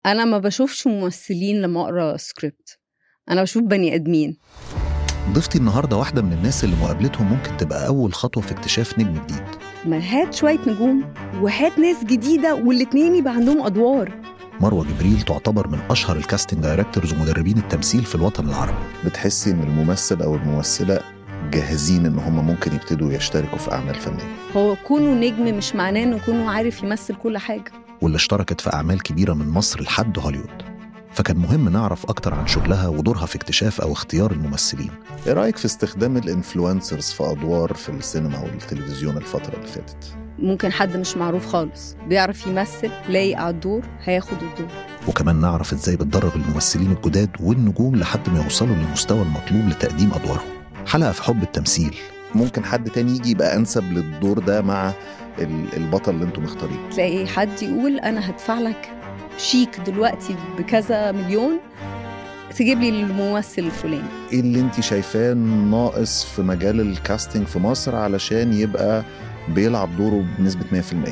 انا ما بشوفش ممثلين لما اقرا سكريبت انا بشوف بني ادمين ضيفتي النهارده واحده من الناس اللي مقابلتهم ممكن تبقى اول خطوه في اكتشاف نجم جديد ما هات شويه نجوم وهات ناس جديده والاتنين يبقى عندهم ادوار مروه جبريل تعتبر من اشهر الكاستنج دايركتورز ومدربين التمثيل في الوطن العربي بتحسي ان الممثل او الممثله جاهزين ان هم ممكن يبتدوا يشتركوا في اعمال فنيه هو كونه نجم مش معناه انه يكون عارف يمثل كل حاجه واللي اشتركت في اعمال كبيره من مصر لحد هوليوود فكان مهم نعرف اكتر عن شغلها ودورها في اكتشاف او اختيار الممثلين ايه رايك في استخدام الانفلونسرز في ادوار في السينما والتلفزيون الفتره اللي فاتت ممكن حد مش معروف خالص بيعرف يمثل لايق على الدور هياخد الدور وكمان نعرف ازاي بتدرب الممثلين الجداد والنجوم لحد ما يوصلوا للمستوى المطلوب لتقديم ادوارهم حلقه في حب التمثيل ممكن حد تاني يجي يبقى انسب للدور ده مع ال- البطل اللي انتم مختارينه تلاقي حد يقول انا هدفع لك شيك دلوقتي بكذا مليون تجيب لي الممثل الفلاني ايه اللي انت شايفاه ناقص في مجال الكاستنج في مصر علشان يبقى بيلعب دوره بنسبه 100%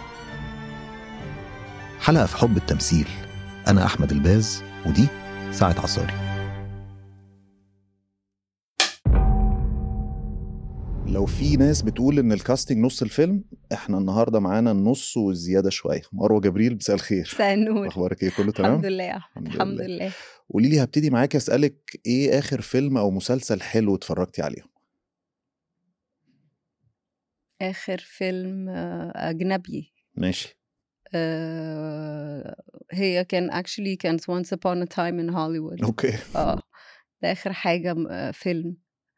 حلقه في حب التمثيل انا احمد الباز ودي ساعه عصاري لو في ناس بتقول ان الكاستنج نص الفيلم احنا النهارده معانا النص والزياده شويه مروه جبريل مساء الخير مساء النور اخبارك ايه كله تمام الحمد لله يا أحمد، الحمد الحمد لله. لله قولي لي هبتدي معاكي اسالك ايه اخر فيلم او مسلسل حلو اتفرجتي عليه اخر فيلم آه، اجنبي ماشي آه، هي كان actually كانت once upon a time in Hollywood اوكي اه ده اخر حاجة م- آه، فيلم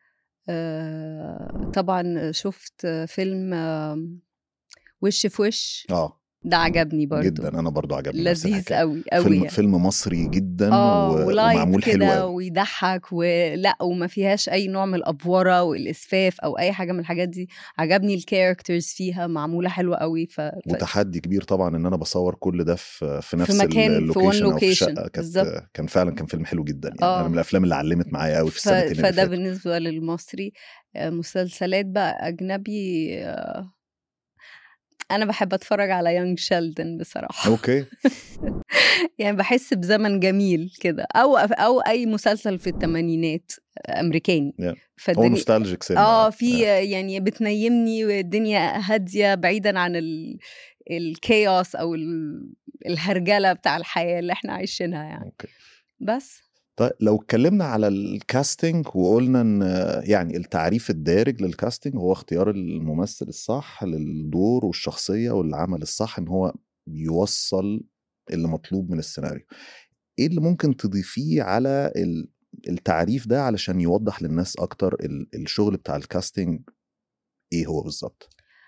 آه، طبعا شفت فيلم آم، وش في وش اه ده عجبني برضو جدا انا برضو عجبني نفس لذيذ الحكاية. قوي قوي فيلم يعني. فيلم مصري جدا اه و- ولايت ومعمول حلو كده قوي ويضحك ولا وما فيهاش اي نوع من الافوره والاسفاف او اي حاجه من الحاجات دي عجبني الكاركترز فيها معموله حلوه قوي ف... ف... وتحدي كبير طبعا ان انا بصور كل ده في في نفس مكان، في اللوكيشن one او في location. شقه كانت بالظبط. كان فعلا كان فيلم حلو جدا يعني آه. انا من الافلام اللي علمت معايا قوي في ف... السنتين اللي فده فاتوا بالنسبه للمصري آه، مسلسلات بقى اجنبي آه، انا بحب اتفرج على يونج شيلدن بصراحه اوكي يعني بحس بزمن جميل كده او او اي مسلسل في الثمانينات امريكاني Yeah. هو فالدنيا نوستالجيك سينما اه في يعني بتنيمني والدنيا هاديه بعيدا عن ال الكيوس او ال- الهرجله بتاع الحياه اللي احنا عايشينها يعني اوكي بس طيب لو اتكلمنا على الكاستنج وقلنا ان يعني التعريف الدارج للكاستنج هو اختيار الممثل الصح للدور والشخصيه والعمل الصح ان هو بيوصل اللي مطلوب من السيناريو ايه اللي ممكن تضيفيه على ال- التعريف ده علشان يوضح للناس اكتر ال- الشغل بتاع الكاستنج ايه هو بالظبط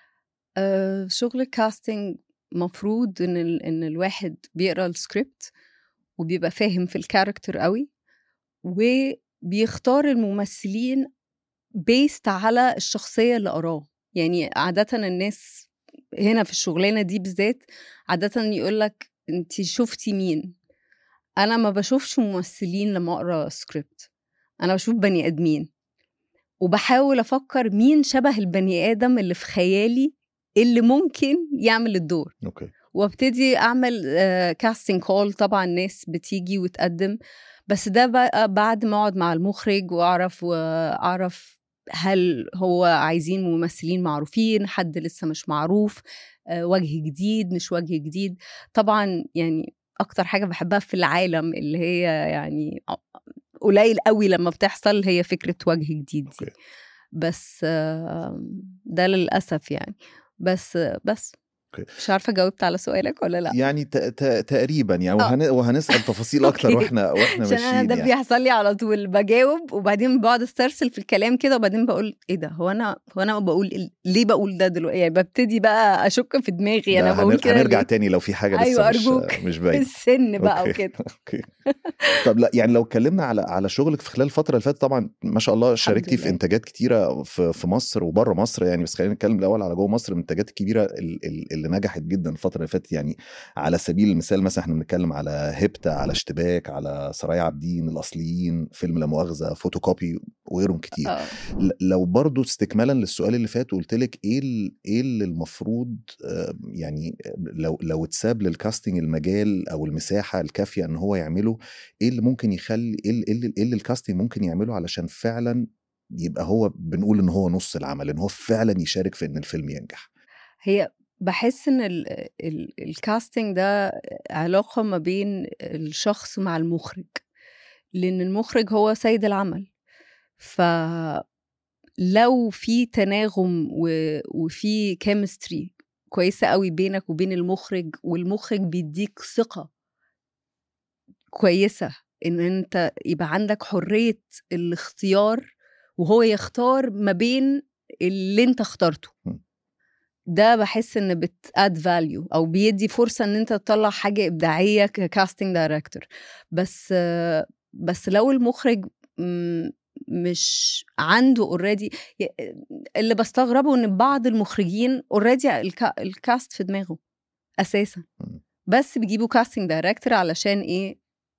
آه شغل الكاستنج مفروض ان ال... ان الواحد بيقرا السكريبت وبيبقى فاهم في الكاركتر قوي وبيختار الممثلين بيست على الشخصيه اللي قراه يعني عاده الناس هنا في الشغلانه دي بالذات عاده يقول لك انت شفتي مين انا ما بشوفش ممثلين لما اقرا سكريبت انا بشوف بني ادمين وبحاول افكر مين شبه البني ادم اللي في خيالي اللي ممكن يعمل الدور اوكي وابتدي اعمل كاستنج كول طبعا ناس بتيجي وتقدم بس ده بقى بعد ما اقعد مع المخرج واعرف واعرف هل هو عايزين ممثلين معروفين حد لسه مش معروف آه، وجه جديد مش وجه جديد طبعا يعني اكتر حاجه بحبها في العالم اللي هي يعني قليل قوي لما بتحصل هي فكره وجه جديد دي أوكي. بس آه، ده للاسف يعني بس بس أوكي. مش عارفه جاوبت على سؤالك ولا لا يعني ت- ت- تقريبا يعني آه. وهن... وهنسال تفاصيل اكتر أوكي. واحنا واحنا عشان انا ماشيين ده يعني. بيحصل لي على طول بجاوب وبعدين بقعد استرسل في الكلام كده وبعدين بقول ايه ده هو انا هو انا بقول ال- ليه بقول ده دلوقتي يعني ببتدي بقى اشك في دماغي انا لا، بقول هنر- كده هنرجع ليه؟ تاني لو في حاجه لسه أيوة، مش أرجوك. مش باينه السن بقى أوكي. وكده اوكي طب لا يعني لو اتكلمنا على على شغلك في خلال الفتره اللي فاتت طبعا ما شاء الله شاركتي في لله. انتاجات كتيره في في مصر وبره مصر يعني بس خلينا نتكلم الاول على جوه مصر من الانتاجات الكبيره ال- ال- اللي نجحت جدا الفتره اللي فاتت يعني على سبيل المثال مثلا احنا بنتكلم على هبته على اشتباك على سرايا عابدين الاصليين فيلم لا مؤاخذه فوتوكوبي وغيرهم كتير اه ل- لو برضو استكمالا للسؤال اللي فات قلت لك ايه ال- ايه اللي المفروض آه، يعني لو لو اتساب للكاستنج المجال او المساحه الكافيه ان هو يعمله ايه اللي ممكن يخلي ايه اللي, إيه اللي, إيه اللي الكاستنج ممكن يعمله علشان فعلا يبقى هو بنقول ان هو نص العمل ان هو فعلا يشارك في ان الفيلم ينجح هي بحس ان ال ال الكاستنج ده علاقه ما بين الشخص مع المخرج لان المخرج هو سيد العمل فلو في تناغم و- وفي كيمستري كويسه قوي بينك وبين المخرج والمخرج بيديك ثقه كويسه ان انت يبقى عندك حريه الاختيار وهو يختار ما بين اللي انت اخترته م. ده بحس ان بتاد فاليو او بيدي فرصه ان انت تطلع حاجه ابداعيه ككاستنج دايركتور بس آه، بس لو المخرج م- مش عنده اوريدي اللي بستغربه ان بعض المخرجين اوريدي الكاست في دماغه اساسا م. بس بيجيبوا كاستنج دايركتور علشان ايه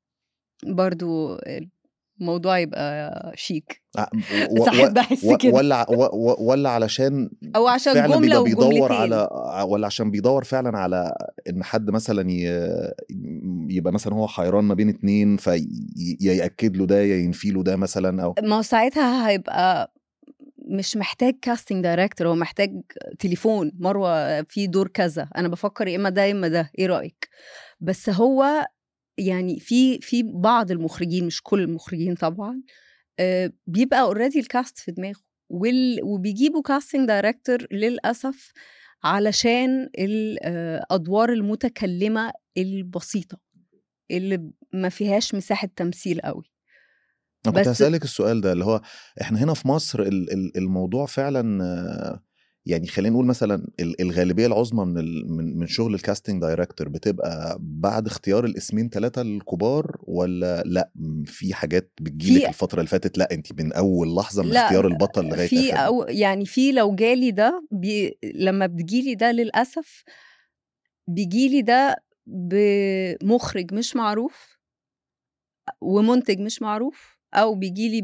برضو الموضوع يبقى شيك آه، بس و- و- احب احس و- كده ولا و- و- ولا علشان او عشان فعلا جمله بيبقى بيدور وجملتين على ولا عشان بيدور فعلا على ان حد مثلا ي... يبقى مثلا هو حيران ما بين اتنين فيأكد له ده يا ينفي له ده مثلا او ما هو ساعتها هيبقى مش محتاج كاستنج دايركتور هو محتاج تليفون مروه في دور كذا انا بفكر يا اما ده يا اما ده ايه رايك بس هو يعني في في بعض المخرجين مش كل المخرجين طبعا آه، بيبقى اوريدي الكاست في دماغه وال وبيجيبوا كاستنج دايركتور للاسف علشان الادوار المتكلمه البسيطه اللي ما فيهاش مساحه تمثيل قوي انا كنت بس- هسألك السؤال ده اللي هو احنا هنا في مصر ال- ال- الموضوع فعلا آه، يعني خلينا نقول مثلا ال- الغالبيه العظمى من ال- من من شغل الكاستنج دايركتور بتبقى بعد اختيار الاسمين ثلاثه الكبار ولا لا م- في حاجات بتجيلك في- الفتره اللي فاتت لا انت من اول لحظه من لا، اختيار البطل لغايه في اخر أو يعني في لو جالي ده بي لما بتجيلي ده للأسف بيجيلي ده بمخرج مش معروف ومنتج مش معروف أو بيجيلي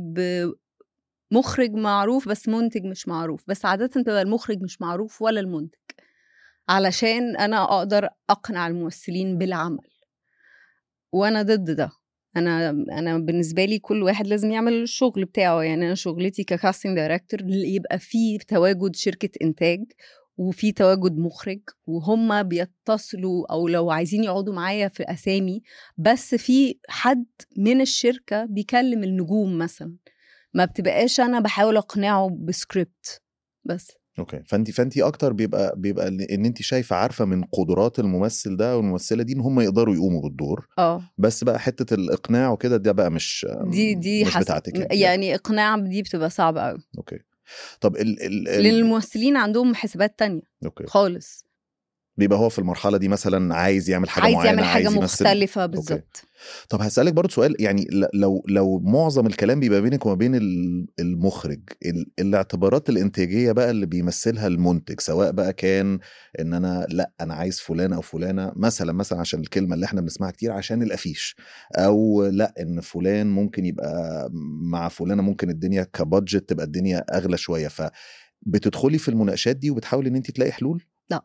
بمخرج معروف بس منتج مش معروف بس عادة بيبقى المخرج مش معروف ولا المنتج علشان أنا أقدر أقنع الممثلين بالعمل وأنا ضد ده انا انا بالنسبه لي كل واحد لازم يعمل الشغل بتاعه يعني انا شغلتي ككاستنج دايركتور يبقى في تواجد شركه انتاج وفي تواجد مخرج وهم بيتصلوا او لو عايزين يقعدوا معايا في اسامي بس في حد من الشركه بيكلم النجوم مثلا ما بتبقاش انا بحاول اقنعه بسكريبت بس اوكي فانت فانت اكتر بيبقى بيبقى ان انت شايفه عارفه من قدرات الممثل ده والممثله دي ان هم يقدروا يقوموا بالدور اه بس بقى حته الاقناع وكده ده بقى مش دي دي مش حسب بتاعتك انت. يعني اقناع دي بتبقى صعبه قوي اوكي طب ال ال ال لان الممثلين عندهم حسابات تانية اوكي خالص بيبقى هو في المرحله دي مثلا عايز يعمل حاجه عايز معينه يعمل حاجه عايز يمثل مختلفه بالظبط طب هسألك برضو سؤال يعني ل- لو لو معظم الكلام بيبقى بينك وما بين ال- المخرج ال- الاعتبارات الانتاجية بقى اللي بيمثلها المنتج سواء بقى كان ان انا لا انا عايز فلان او فلانة مثلا مثلا عشان الكلمة اللي احنا بنسمعها كتير عشان الافيش او لا ان فلان ممكن يبقى مع فلانة ممكن الدنيا كبادجت تبقى الدنيا اغلى شوية فبتدخلي في المناقشات دي وبتحاولي ان انت تلاقي حلول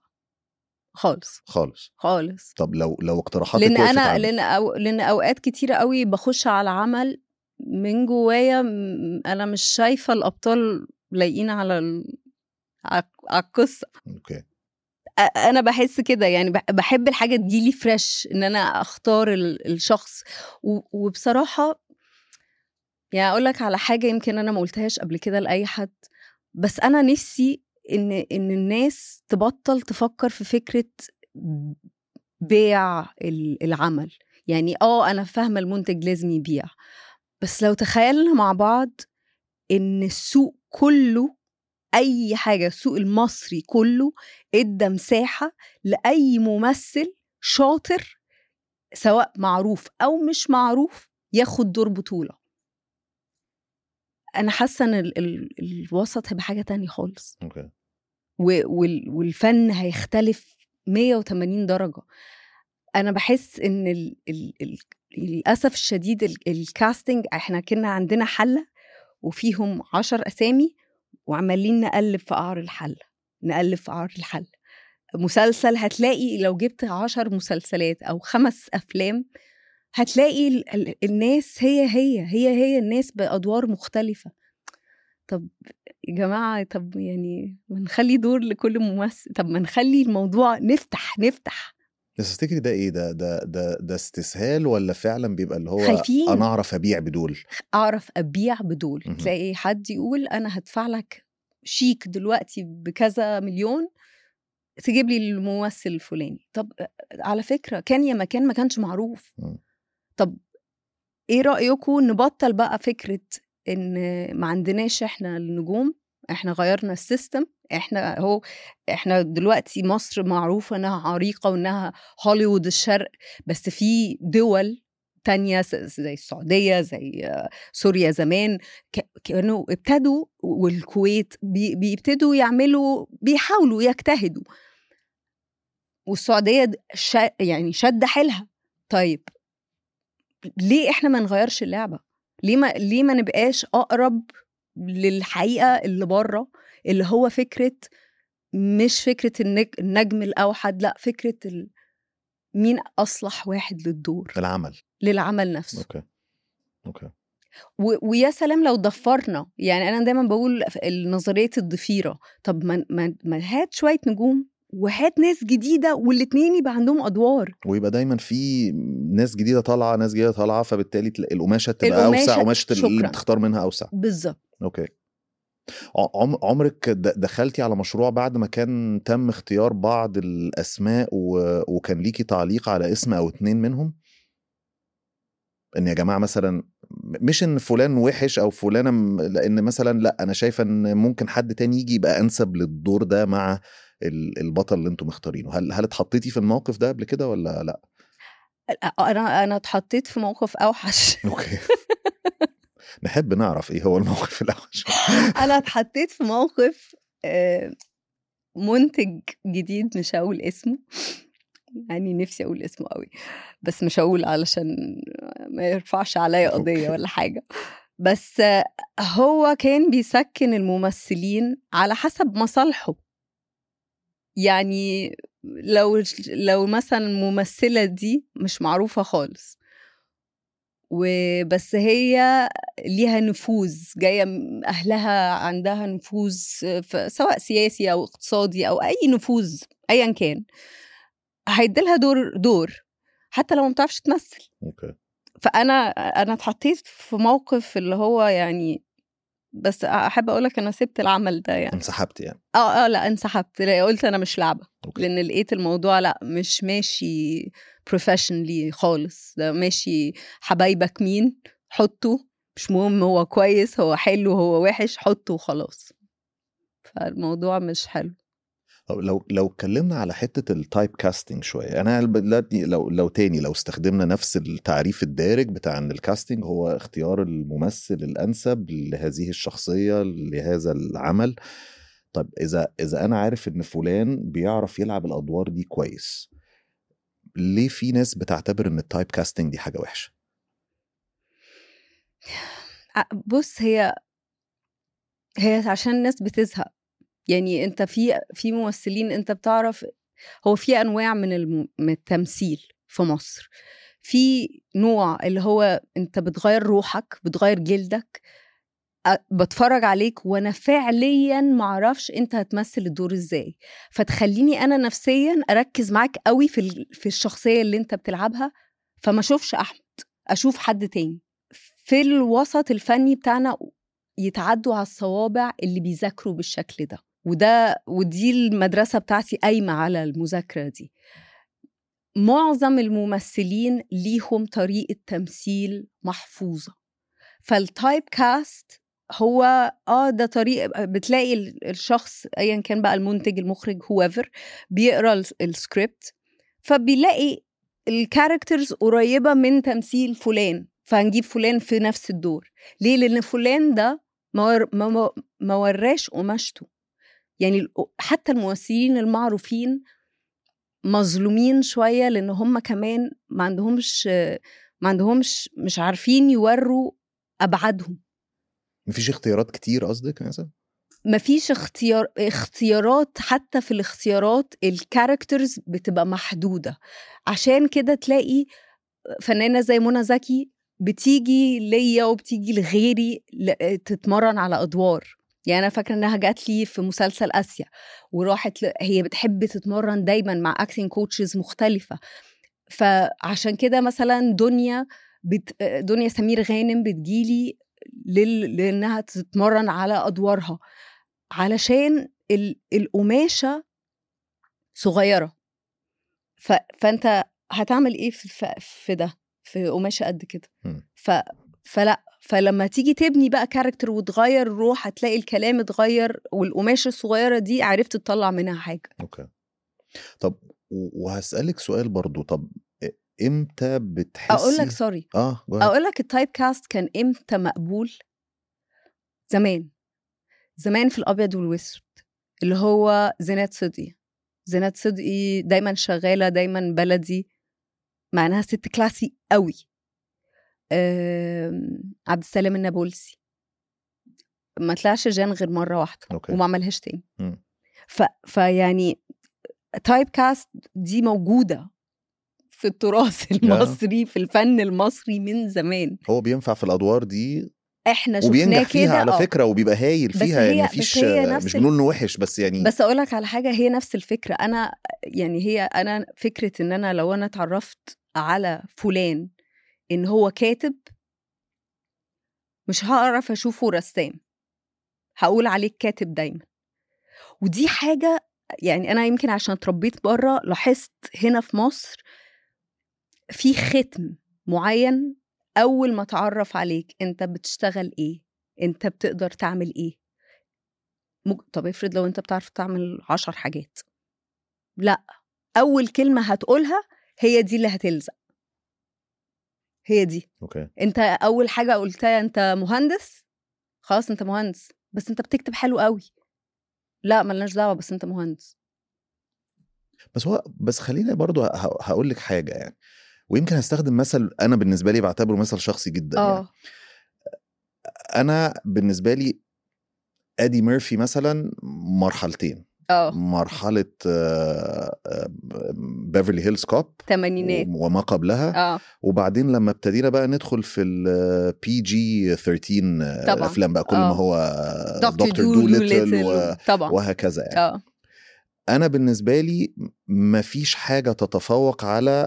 خالص خالص خالص طب لو لو اقتراحاتك لان وقفت انا عند- لان أو لان اوقات كتيره قوي بخش على عمل من جوايا م- انا مش شايفه الابطال لايقين على ال... على على القصه اوكي أ- انا بحس كده يعني بح- بحب الحاجه تجيلي فريش ان انا اختار ال- الشخص و- وبصراحه يعني اقول لك على حاجه يمكن انا ما قلتهاش قبل كده لاي حد بس انا نفسي ان ان الناس تبطل تفكر في فكره بيع ال- العمل يعني اه انا فاهمه المنتج لازم يبيع بس لو تخيلنا مع بعض ان السوق كله اي حاجه السوق المصري كله ادى مساحه لاي ممثل شاطر سواء معروف او مش معروف ياخد دور بطوله انا حاسه ان ال- ال- الوسط هيبقى حاجه تانية خالص اوكي و- وال- والفن هيختلف 180 درجة أنا بحس إن ال ال ال للأسف الشديد ال- الكاستنج إحنا كنا عندنا حلة وفيهم عشر اسامي وعمالين نقلب في قعر الحل نقلب في قعر الحل مسلسل هتلاقي لو جبت عشر مسلسلات او خمس افلام هتلاقي ال- ال- الناس هي هي هي هي الناس بادوار مختلفه طب يا جماعه طب يعني ما نخلي دور لكل ممثل طب ما نخلي الموضوع نفتح نفتح بس تفتكري ده ايه ده ده ده ده استسهال ولا فعلا بيبقى اللي هو خايفين. انا اعرف ابيع بدول اعرف ابيع بدول مهم. تلاقي حد يقول انا هدفع لك شيك دلوقتي بكذا مليون تجيب لي الممثل الفلاني طب على فكره كان يا مكان ما كانش معروف مم. طب ايه رايكم نبطل بقى فكره ان ما عندناش احنا النجوم احنا غيرنا السيستم احنا هو احنا دلوقتي مصر معروفه انها عريقه وانها هوليوود الشرق بس في دول تانية س- زي السعودية زي آه، سوريا زمان ك- كانوا ابتدوا والكويت بي- بيبتدوا يعملوا بيحاولوا يجتهدوا والسعودية د- شا يعني شد حيلها طيب ليه احنا ما نغيرش اللعبة ليه ما ليه ما نبقاش اقرب للحقيقة اللي بره اللي هو فكرة مش فكرة النج- النجم الأوحد لا فكرة ال... مين أصلح واحد للدور العمل للعمل نفسه اوكي اوكي و... ويا سلام لو ضفرنا يعني انا دايما بقول ف- نظريه الضفيره طب ما ما ما هات شويه نجوم وهات ناس جديده والاتنين يبقى عندهم ادوار ويبقى دايما في ناس جديده طالعه ناس جديده طالعه فبالتالي تلاقي القماشه تبقى القماشة- اوسع قماشه اللي شكراً. بتختار منها اوسع بالظبط اوكي ع- عم عمرك د- دخلتي على مشروع بعد ما كان تم اختيار بعض الاسماء و... وكان ليكي تعليق على اسم او اتنين منهم ان يا جماعه مثلا مش ان فلان وحش او فلانه م- لان مثلا لا انا شايفه ان ممكن حد تاني يجي يبقى انسب للدور ده مع ال- البطل اللي انتم مختارينه هل هل اتحطيتي في الموقف ده قبل كده ولا لا انا انا اتحطيت في موقف اوحش اوكي نحب نعرف ايه هو الموقف الاوحش انا اتحطيت في موقف آه، منتج جديد مش هقول اسمه يعني نفسي اقول اسمه قوي بس مش هقول علشان ما يرفعش عليا قضيه أوكي. ولا حاجه بس آه، هو كان بيسكن الممثلين على حسب مصالحه يعني لو لو مثلا الممثله دي مش معروفه خالص وبس هي ليها نفوذ جايه من اهلها عندها نفوذ في سواء سياسي او اقتصادي او اي نفوذ ايا كان هيديلها دور دور حتى لو ما بتعرفش تمثل اوكي فانا انا اتحطيت في موقف اللي هو يعني بس احب اقول لك انا سبت العمل ده يعني انسحبت يعني اه اه لا انسحبت لا قلت انا مش لعبه اوكي لان لقيت الموضوع لا مش ماشي بروفيشنلي خالص ده ماشي حبايبك مين حطه مش مهم هو كويس هو حلو هو وحش حطه وخلاص فالموضوع مش حلو طب لو لو اتكلمنا على حته التايب كاستنج شويه انا دلوقتي لو لو تاني لو استخدمنا نفس التعريف الدارج بتاع ان الكاستنج هو اختيار الممثل الانسب لهذه الشخصيه لهذا العمل طب اذا اذا انا عارف ان فلان بيعرف يلعب الادوار دي كويس ليه في ناس بتعتبر ان التايب كاستنج دي حاجه وحشه ع- بص هي هي عشان الناس بتزهق يعني انت في في ممثلين انت بتعرف هو في انواع من الم... من التمثيل في مصر في نوع اللي هو انت بتغير روحك بتغير جلدك أ- بتفرج عليك وانا فعليا معرفش انت هتمثل الدور ازاي فتخليني انا نفسيا اركز معاك قوي في ال... في الشخصيه اللي انت بتلعبها فما اشوفش احمد اشوف حد تاني في الوسط الفني بتاعنا يتعدوا على الصوابع اللي بيذاكروا بالشكل ده وده ودي المدرسة بتاعتي قايمة على المذاكرة دي معظم الممثلين ليهم طريقة تمثيل محفوظة فالتايب كاست هو اه ده طريق بتلاقي ال- الشخص ايا كان بقى المنتج المخرج whoever بيقرا ال- السكريبت فبيلاقي الكاركترز قريبة من تمثيل فلان فهنجيب فلان في نفس الدور ليه لان فلان ده ما ور- ما- ما- ما وراش قماشته يعني ال- حتى الممثلين المعروفين مظلومين شويه لان هم كمان ما عندهمش ما عندهمش مش عارفين يوروا ابعادهم مفيش اختيارات كتير قصدك مثلا مفيش اختيار اختيارات حتى في الاختيارات الكاركترز بتبقى محدوده عشان كده تلاقي فنانه زي منى زكي بتيجي ليا وبتيجي لغيري ل- تتمرن على ادوار يعني انا فاكره انها جات لي في مسلسل اسيا وراحت ل... هي بتحب تتمرن دايما مع اكتنج كوتشز مختلفه فعشان كده مثلا دنيا بت... دنيا سمير غانم بتجيلي لل... لانها تتمرن على ادوارها علشان ال... القماشه صغيره ف... فانت هتعمل ايه في في- في ده في قماشه قد كده مم. ف... فلا فلما تيجي تبني بقى كاركتر وتغير الروح هتلاقي الكلام اتغير والقماشه الصغيره دي عرفت تطلع منها حاجه اوكي طب و- وهسألك سؤال برضو طب إ- امتى بتحسي اقول لك سوري اه go ahead. اقول لك التايب كاست كان امتى مقبول زمان زمان في الابيض والاسود اللي هو زينات صدقي زينات صدقي دايما شغاله دايما بلدي مع انها ست كلاسي قوي آم، عبد السلام النابلسي ما طلعش جان غير مره واحده اوكي وما عملهاش تاني مم. ف... فيعني تايب كاست دي موجوده في التراث المصري في الفن المصري من زمان هو بينفع في الادوار دي احنا شفناه وبينجح فيها كده على آه. فكره وبيبقى هايل بس فيها هي- يعني بس مفيش هي نفس مش ال- بنقول انه وحش بس يعني بس اقول لك على حاجه هي نفس الفكره انا يعني هي انا فكره ان انا لو انا اتعرفت على فلان ان هو كاتب مش هعرف اشوفه رسام هقول عليك كاتب دايما ودي حاجه يعني انا يمكن عشان اتربيت بره لاحظت هنا في مصر في ختم معين اول ما اتعرف عليك انت بتشتغل ايه انت بتقدر تعمل ايه مج... طب افرض لو انت بتعرف تعمل عشر حاجات لا اول كلمه هتقولها هي دي اللي هتلزق هي دي اوكي انت اول حاجه قلتها انت مهندس خلاص انت مهندس بس انت بتكتب حلو قوي لا ملناش دعوه بس انت مهندس بس هو بس خلينا برضو ه- هقول لك حاجه يعني ويمكن هستخدم مثل انا بالنسبه لي بعتبره مثل شخصي جدا يعني. اه انا بالنسبه لي ادي ميرفي مثلا مرحلتين اه مرحله بيفرلي هيلز كوب تمانينات وما قبلها اه وبعدين لما ابتدينا بقى ندخل في البي جي 13 طبعاً. الافلام بقى كل آه. ما هو دكتور دكتور دوليتل دوليتل طبعا وهكذا يعني اه انا بالنسبه لي ما فيش حاجه تتفوق على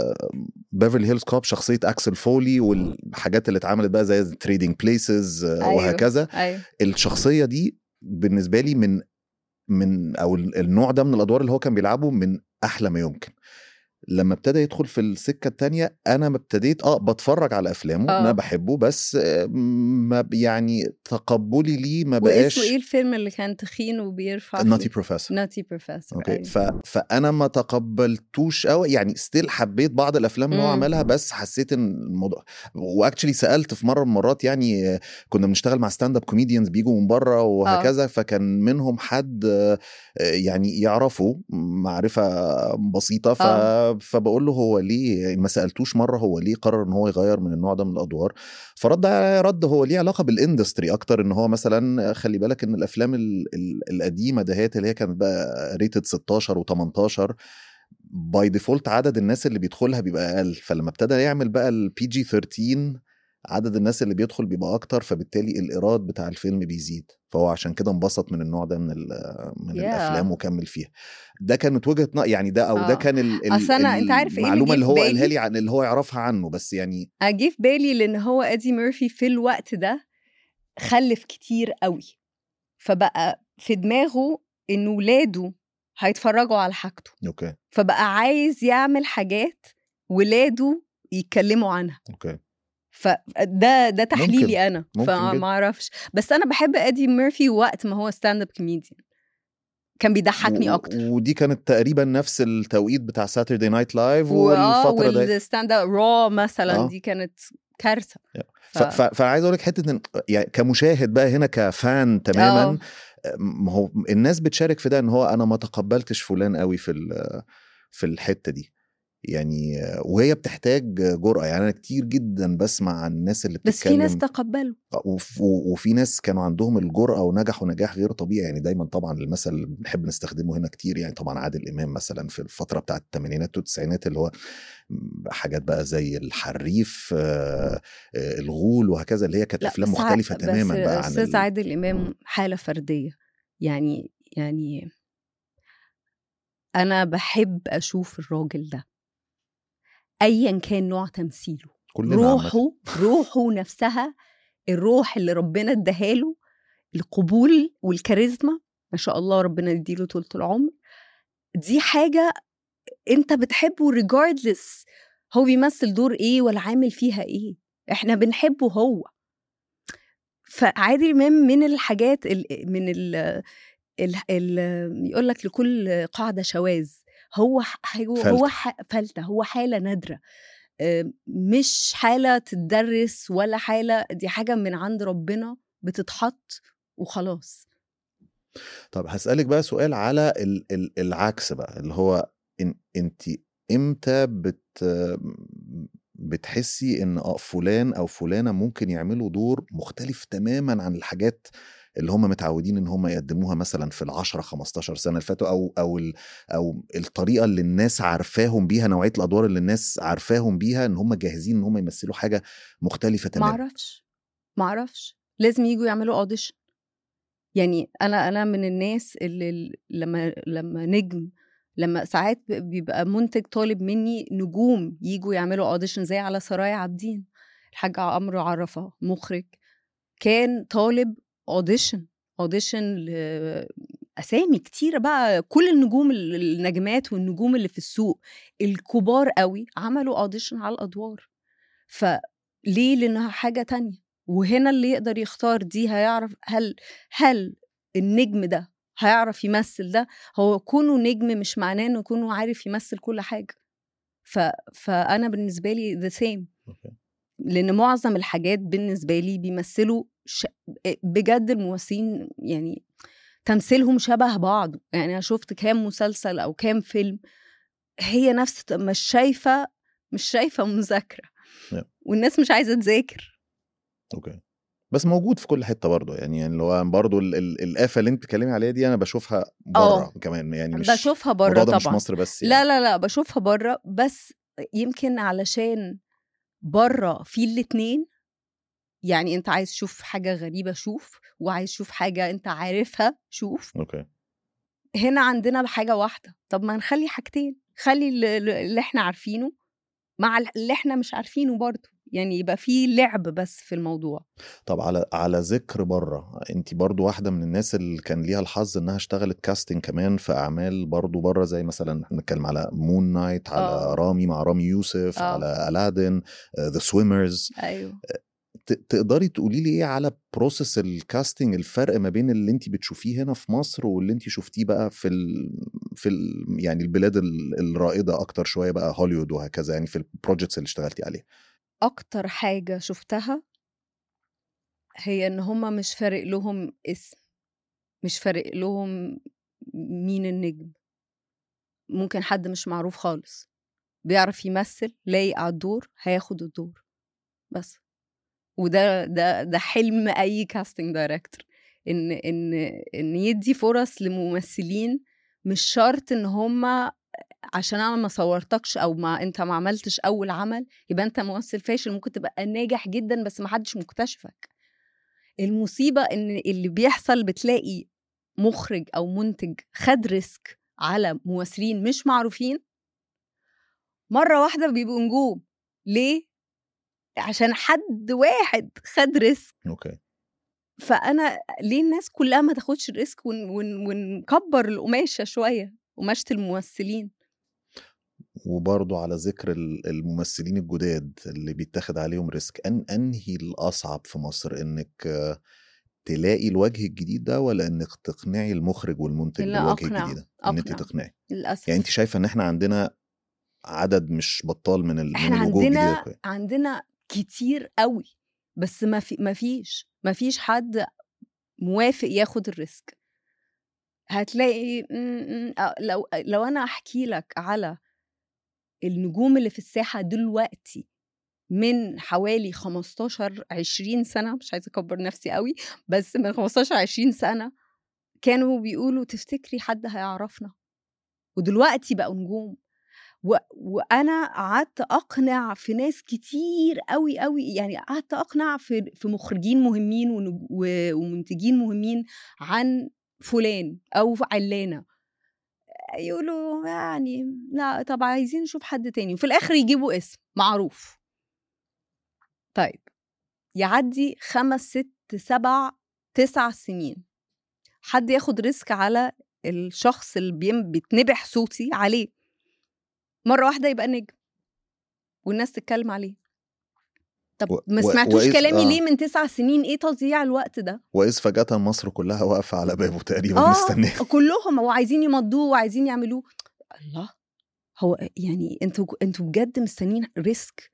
بيفرلي هيلز كوب شخصيه اكسل فولي والحاجات اللي اتعملت بقى زي تريدنج بليسز أيوه. وهكذا ايوه الشخصيه دي بالنسبه لي من من او النوع ده من الادوار اللي هو كان بيلعبه من احلى ما يمكن لما ابتدى يدخل في السكه التانية انا ما ابتديت اه بتفرج على افلامه آه. انا بحبه بس آه، ما ب- يعني تقبلي ليه ما واسمه بقاش ايه الفيلم اللي كان تخين وبيرفع ناتي بروفيسور ناتي بروفيسور اوكي ف... فانا ما تقبلتوش قوي يعني ستيل حبيت بعض الافلام اللي هو مم. عملها بس حسيت ان الموضوع واكشلي سالت في مره من المرات يعني آه، كنا بنشتغل مع ستاند اب كوميديانز بيجوا من بره وهكذا فكان منهم حد آه، آه، يعني يعرفه معرفه بسيطه ف... آه. فبقول له هو ليه ما سالتوش مره هو ليه قرر ان هو يغير من النوع ده من الادوار فرد رد هو ليه علاقه بالاندستري اكتر ان هو مثلا خلي بالك ان الافلام ال... ال... القديمه دهيت اللي هي كانت بقى ريتد 16 و18 باي ديفولت عدد الناس اللي بيدخلها بيبقى اقل فلما ابتدى يعمل بقى البي جي 13 عدد الناس اللي بيدخل بيبقى اكتر فبالتالي الايراد بتاع الفيلم بيزيد فهو عشان كده انبسط من النوع ده من ال- من Yeah. الافلام وكمل فيها ده كانت وجهه ن- يعني ده او آه. ده كان ال ال أصل أنا- أنت عارف إيه اللي المعلومه جه اللي في هو بالي؟ قالها لي عن اللي هو يعرفها عنه بس يعني اجي في بالي لان هو ادي ميرفي في الوقت ده خلف كتير قوي فبقى في دماغه ان ولاده هيتفرجوا على حاجته اوكي فبقى عايز يعمل حاجات ولاده يتكلموا عنها اوكي فده ده تحليلي ممكن. انا ممكن جدا. فما اعرفش بس انا بحب ادي ميرفي وقت ما هو ستاند اب كوميديان كان بيضحكني و- اكتر ودي كانت تقريبا نفس التوقيت بتاع ساتردي نايت لايف واه والفتره دي والستاند اب رو مثلا آه. دي كانت كارثه ف... ف... فعايز اقول لك حته ان يعني كمشاهد بقى هنا كفان تماما آه. ما هو الناس بتشارك في ده ان هو انا ما تقبلتش فلان قوي في ال... في الحته دي يعني آه، وهي بتحتاج جرأة يعني أنا كتير جدا بسمع عن الناس اللي بس في ناس بتتكلم تقبلوا آه، وف- و- وفي ناس كانوا عندهم الجرأة ونجحوا نجاح غير طبيعي يعني دايما طبعا المثل اللي بنحب نستخدمه هنا كتير يعني طبعا عادل إمام مثلا في الفترة بتاعت الثمانينات والتسعينات اللي هو حاجات بقى زي الحريف آه، آه، الغول وهكذا اللي هي كانت لا أفلام بس ع- مختلفة تماما بس بقى عن استاذ ال... عادل امام مم. حاله فرديه يعني يعني انا بحب اشوف الراجل ده ايا كان نوع تمثيله كلنا عامة روحه روحه نفسها الروح اللي ربنا اداها له القبول والكاريزما ما شاء الله ربنا يديله طولة العمر دي حاجة انت بتحبه ريجاردلس هو بيمثل دور ايه ولا عامل فيها ايه احنا بنحبه هو فعادل امام من الحاجات ال من ال ال ال يقول لك لكل قاعده شواذ هو ح- هو فلتة. هو ح- فلتة هو حاله نادره آه، مش حاله تدرس ولا حاله دي حاجه من عند ربنا بتتحط وخلاص طب هسألك بقى سؤال على ال- ال- العكس بقى اللي هو إن انت امتى بت بتحسي ان اه فلان او فلانه ممكن يعملوا دور مختلف تماما عن الحاجات اللي هم متعودين ان هم يقدموها مثلا في العشرة 15 سنه اللي فاتوا او او ال- او الطريقه اللي الناس عارفاهم بيها نوعيه الادوار اللي الناس عارفاهم بيها ان هم جاهزين ان هم يمثلوا حاجه مختلفه ما تماما اعرفش ما اعرفش لازم يجوا يعملوا اوديشن يعني انا انا من الناس اللي اللي لما لما نجم لما ساعات ب- بيبقى منتج طالب مني نجوم يجوا يعملوا اوديشن زي على سرايا عابدين الحاج عمرو عرفه مخرج كان طالب اوديشن اوديشن اسامي كتيره بقى كل النجوم ال- النجمات والنجوم اللي في السوق الكبار قوي عملوا اوديشن على الادوار فليه لانها حاجه تانية وهنا اللي يقدر يختار دي هيعرف هل هل النجم ده هيعرف يمثل ده هو كونه نجم مش معناه انه يكون عارف يمثل كل حاجه ف... فانا بالنسبه لي ذا سيم أوكي. لان معظم الحاجات بالنسبه لي بيمثلوا ش... بجد الممثلين يعني تمثيلهم شبه بعض يعني انا شفت كام مسلسل او كام فيلم هي نفس مش شايفه مش شايفه مذاكره Yeah. والناس مش عايزه تذاكر اوكي بس موجود في كل حته برضه يعني يعني اللي هو برضه ال- ال- الآفة اللي انت بتتكلمي عليها دي انا بشوفها بره آه. كمان يعني مش بشوفها بره الموضوع ده طبعا مش مصر بس يعني لا لا لا بشوفها بره بس يمكن علشان بره في الاتنين يعني انت عايز تشوف حاجه غريبه شوف وعايز تشوف حاجه انت عارفها شوف اوكي هنا عندنا بحاجه واحده طب ما نخلي حاجتين خلي اللي اللي احنا عارفينه مع اللي احنا مش عارفينه برضه يعني يبقى في لعب بس في الموضوع طب على على ذكر بره انت برضو واحده من الناس اللي كان ليها الحظ انها اشتغلت كاستنج كمان في اعمال برضو بره زي مثلا احنا بنتكلم على مون نايت على آه. رامي مع رامي يوسف آه. على الادن ذا سويمرز ايوه تقدري تقولي لي ايه على بروسيس الكاستنج الفرق ما بين اللي انت بتشوفيه هنا في مصر واللي انت شفتيه بقى في ال في ال يعني البلاد ال- الرائده اكتر شويه بقى هوليوود وهكذا يعني في البروجكتس اللي اشتغلتي عليها اكتر حاجه شفتها هي ان هما مش فارق لهم اسم مش فارق لهم مين النجم ممكن حد مش معروف خالص بيعرف يمثل لايق على الدور هياخد الدور بس وده ده ده حلم اي كاستنج دايركتور ان ان ان يدي فرص لممثلين مش شرط ان هما عشان انا ما صورتكش او ما انت ما عملتش اول عمل يبقى انت ممثل فاشل ممكن تبقى ناجح جدا بس ما حدش مكتشفك المصيبه ان اللي بيحصل بتلاقي مخرج او منتج خد ريسك على ممثلين مش معروفين مره واحده بيبقوا نجوم ليه عشان حد واحد خد ريسك اوكي فانا ليه الناس كلها ما تاخدش الريسك ون ون ونكبر القماشه شويه قماشه الممثلين وبرضو على ذكر ال- الممثلين الجداد اللي بيتاخد عليهم ريسك أن أنهي الأصعب في مصر إنك آه، تلاقي الوجه الجديد ده ولا إنك تقنعي المخرج والمنتج لا، بالوجه أقنع. الجديد ده إن أنت أقنع. تقنعي للاسف يعني أنت شايفة إن إحنا عندنا عدد مش بطال من ال- من احنا الوجوه الجديدة عندنا كويس. عندنا كتير قوي بس ما في ما فيش ما فيش حد موافق ياخد الريسك هتلاقي م- م- آه، لو لو انا احكي لك على النجوم اللي في الساحه دلوقتي من حوالي 15 20 سنه مش عايزه اكبر نفسي قوي بس من 15 20 سنه كانوا بيقولوا تفتكري حد هيعرفنا ودلوقتي بقوا نجوم و... وانا قعدت اقنع في ناس كتير قوي قوي يعني قعدت اقنع في في مخرجين مهمين ونج... و... ومنتجين مهمين عن فلان او علانه يقولوا يعني لا طب عايزين نشوف حد تاني وفي الاخر يجيبوا اسم معروف طيب يعدي خمس ست سبع تسع سنين حد ياخد ريسك على الشخص اللي بيم بيتنبح صوتي عليه مرة واحدة يبقى نجم والناس تتكلم عليه طب و- ما و- سمعتوش وإذ- كلامي آه. ليه من تسع سنين ايه تضييع الوقت ده واذ فجاه مصر كلها واقفه على بابه تقريبا آه. مستنيه كلهم هو عايزين يمضوه وعايزين يعملوه الله هو يعني انتوا انتوا بجد مستنيين ريسك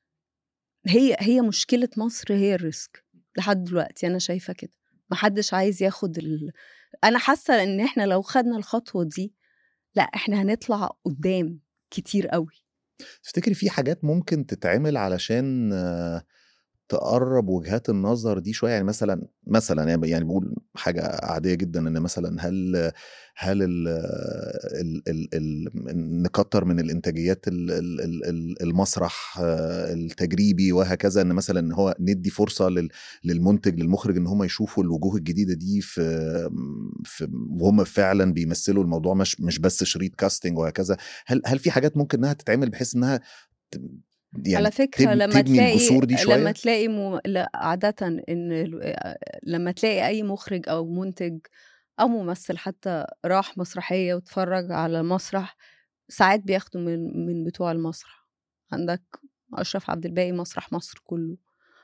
هي هي مشكله مصر هي الريسك لحد دلوقتي انا شايفه كده محدش عايز ياخد ال... انا حاسه ان احنا لو خدنا الخطوه دي لا احنا هنطلع قدام كتير قوي تفتكري في حاجات ممكن تتعمل علشان آه، تقرب وجهات النظر دي شويه يعني مثلا مثلا يعني يعني بقول حاجه عاديه جدا ان مثلا هل هل ال ال ال ال نكتر من الانتاجيات ال- ال- ال- ال- المسرح آه، التجريبي وهكذا ان مثلا ان هو ندي فرصه لل- للمنتج للمخرج ان هم يشوفوا الوجوه الجديده دي في في وهم فعلا بيمثلوا الموضوع مش مش بس شريط كاستنج وهكذا هل هل في حاجات ممكن انها تتعمل بحيث انها ت- يعني على فكره تب- لما تبني تلاقي الجسور دي شويه لما تلاقي م... لا عاده ان ال- لما تلاقي اي مخرج او منتج او ممثل حتى راح مسرحيه واتفرج على مسرح ساعات بياخدوا من من بتوع المسرح عندك اشرف عبد الباقي مسرح مصر كله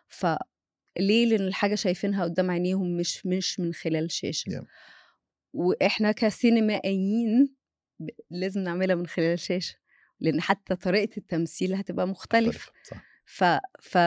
فليه لان الحاجه شايفينها قدام عينيهم مش مش من خلال شاشه Yeah. واحنا كسينمائيين ب- لازم نعملها من خلال شاشه لان حتى طريقه التمثيل هتبقى مختلفه صح ف ف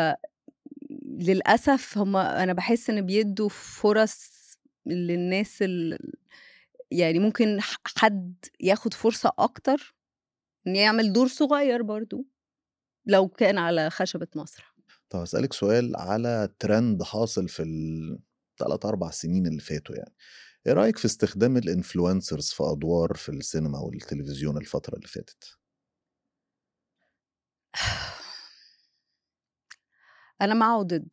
للاسف هم انا بحس ان بيدوا فرص للناس ال... يعني ممكن ح- حد ياخد فرصه اكتر ان يعمل دور صغير برضو لو كان على خشبه مسرح طب اسالك سؤال على ترند حاصل في الثلاث اربع سنين اللي فاتوا يعني ايه رايك في استخدام الانفلونسرز في ادوار في السينما والتلفزيون الفتره اللي فاتت انا مع وضد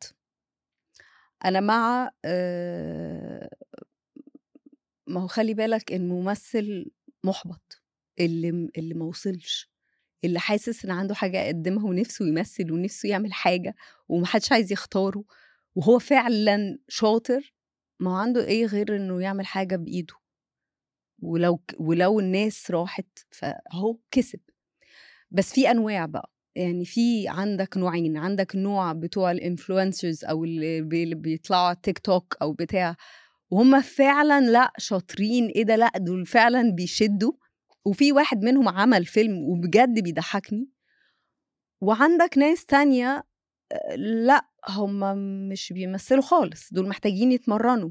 انا مع آه، ما هو خلي بالك ان ممثل محبط اللي اللي ما وصلش اللي حاسس ان عنده حاجه يقدمها ونفسه يمثل ونفسه يعمل حاجه ومحدش عايز يختاره وهو فعلا شاطر ما هو عنده ايه غير انه يعمل حاجه بايده ولو ولو الناس راحت فهو كسب بس في انواع بقى يعني في عندك نوعين عندك نوع بتوع الانفلونسرز او اللي بي- اللي بيطلعوا على التيك توك او بتاع وهم فعلا لا شاطرين ايه ده لا دول فعلا بيشدوا وفي واحد منهم عمل فيلم وبجد بيضحكني وعندك ناس تانية آه، لا هم مش بيمثلوا خالص دول محتاجين يتمرنوا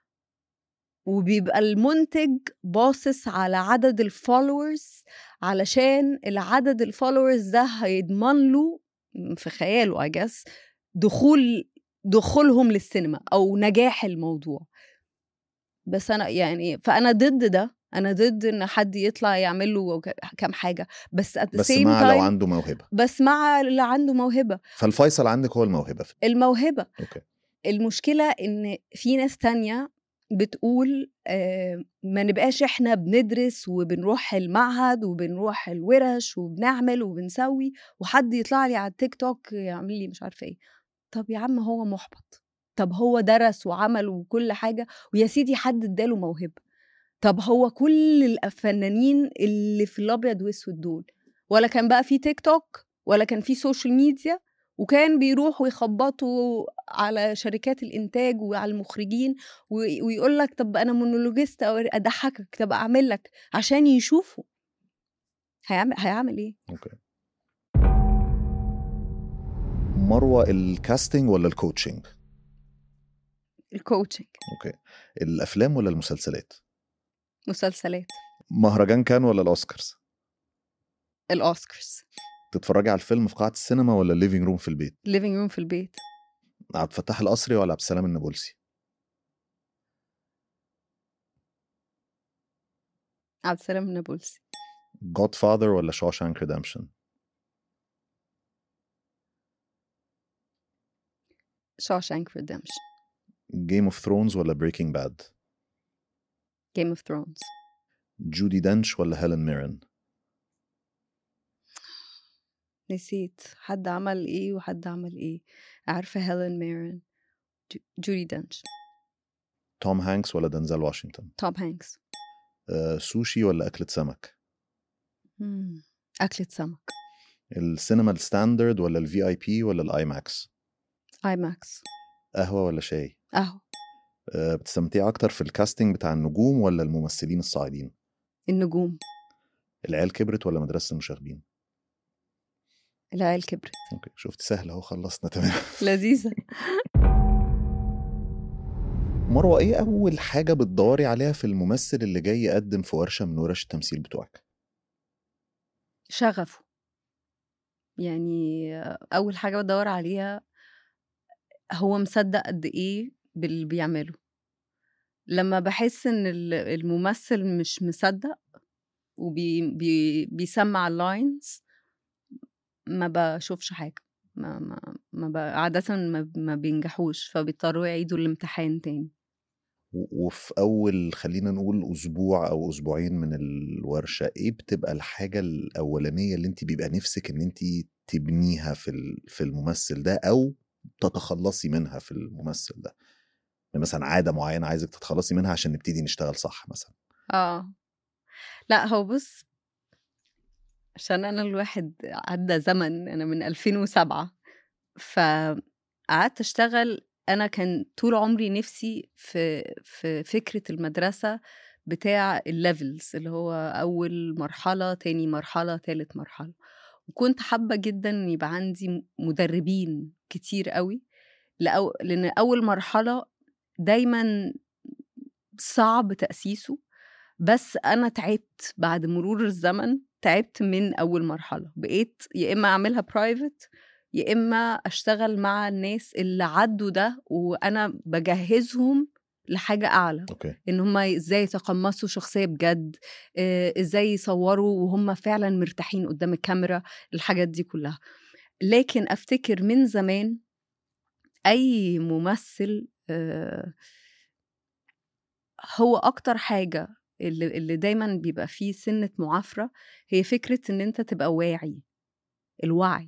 وبيبقى المنتج باصص على عدد الفولورز علشان العدد الفولورز ده هيضمن له في خياله I guess دخول دخولهم للسينما او نجاح الموضوع بس انا يعني فانا ضد ده انا ضد ان حد يطلع يعمل له ك- كام حاجه بس at the بس same مع لو time عنده موهبه بس مع اللي عنده موهبه فالفيصل عندك هو الموهبه الموهبه اوكي المشكلة إن في ناس تانية بتقول آه، ما نبقاش إحنا بندرس وبنروح المعهد وبنروح الورش وبنعمل وبنسوي وحد يطلع لي على التيك توك يعمل لي مش عارفة إيه طب يا عم هو محبط طب هو درس وعمل وكل حاجة ويا سيدي حد اداله موهبة طب هو كل الفنانين اللي في الأبيض وأسود دول ولا كان بقى في تيك توك ولا كان في سوشيال ميديا وكان بيروحوا يخبطوا على شركات الانتاج وعلى المخرجين ويقول لك طب انا مونولوجيست او اضحكك طب اعمل لك عشان يشوفوا هيعمل هيعمل ايه اوكي مروه الكاستنج ولا الكوتشنج الكوتشنج اوكي الافلام ولا المسلسلات مسلسلات مهرجان كان ولا الاوسكارز الاوسكارز تتفرجي على الفيلم في قاعه السينما ولا الليفينج روم في البيت ليفينج روم في البيت عبد الفتاح القصري ولا عبد السلام النابلسي عبد السلام النابلسي جود فاذر ولا شوشانك ريدمشن شوشانك ريدمشن جيم اوف ثرونز ولا بريكنج باد جيم اوف ثرونز جودي دنش ولا هيلين ميرن نسيت حد عمل ايه وحد عمل ايه عارفة هيلين ميرن جو- جودي دنش توم هانكس ولا دنزل واشنطن توم هانكس آه، سوشي ولا أكلة سمك مم. أكلة سمك السينما الستاندرد ولا الفي اي بي ولا الاي ماكس اي ماكس قهوة ولا شاي اهو آه، بتستمتعي أكتر في الكاستنج بتاع النجوم ولا الممثلين الصاعدين النجوم العيال كبرت ولا مدرسة المشاغبين العيال كبرت اوكي شفت سهل اهو خلصنا تمام لذيذة مروة ايه أول حاجة بتدوري عليها في الممثل اللي جاي يقدم في ورشة من ورش التمثيل بتوعك شغفه يعني أول حاجة بدور عليها هو مصدق قد إيه باللي بيعمله لما بحس إن ال- الممثل مش مصدق وبيسمع اللاينز ما بشوفش حاجة ما ما ما ب... عادة ما, ما بينجحوش فبيضطروا يعيدوا الامتحان تاني و- وفي أول خلينا نقول أسبوع أو أسبوعين من الورشة إيه بتبقى الحاجة الأولانية اللي أنت بيبقى نفسك إن أنت تبنيها في ال- في الممثل ده أو تتخلصي منها في الممثل ده يعني مثلا عادة معينة عايزك تتخلصي منها عشان نبتدي نشتغل صح مثلا اه لا هو بص عشان انا الواحد عدى زمن انا من 2007 فقعدت اشتغل انا كان طول عمري نفسي في في فكره المدرسه بتاع الليفلز اللي هو اول مرحله تاني مرحله تالت مرحله وكنت حابه جدا ان يبقى عندي مدربين كتير قوي لأو... لان اول مرحله دايما صعب تاسيسه بس انا تعبت بعد مرور الزمن تعبت من اول مرحله بقيت يا اما اعملها برايفت يا اما اشتغل مع الناس اللي عدوا ده وانا بجهزهم لحاجه اعلى أوكي ان هم ازاي يتقمصوا شخصيه بجد آه، ازاي يصوروا وهم فعلا مرتاحين قدام الكاميرا الحاجات دي كلها لكن افتكر من زمان اي ممثل آه، هو اكتر حاجه اللي, اللي دايما بيبقى فيه سنه معافره هي فكره ان انت تبقى واعي الوعي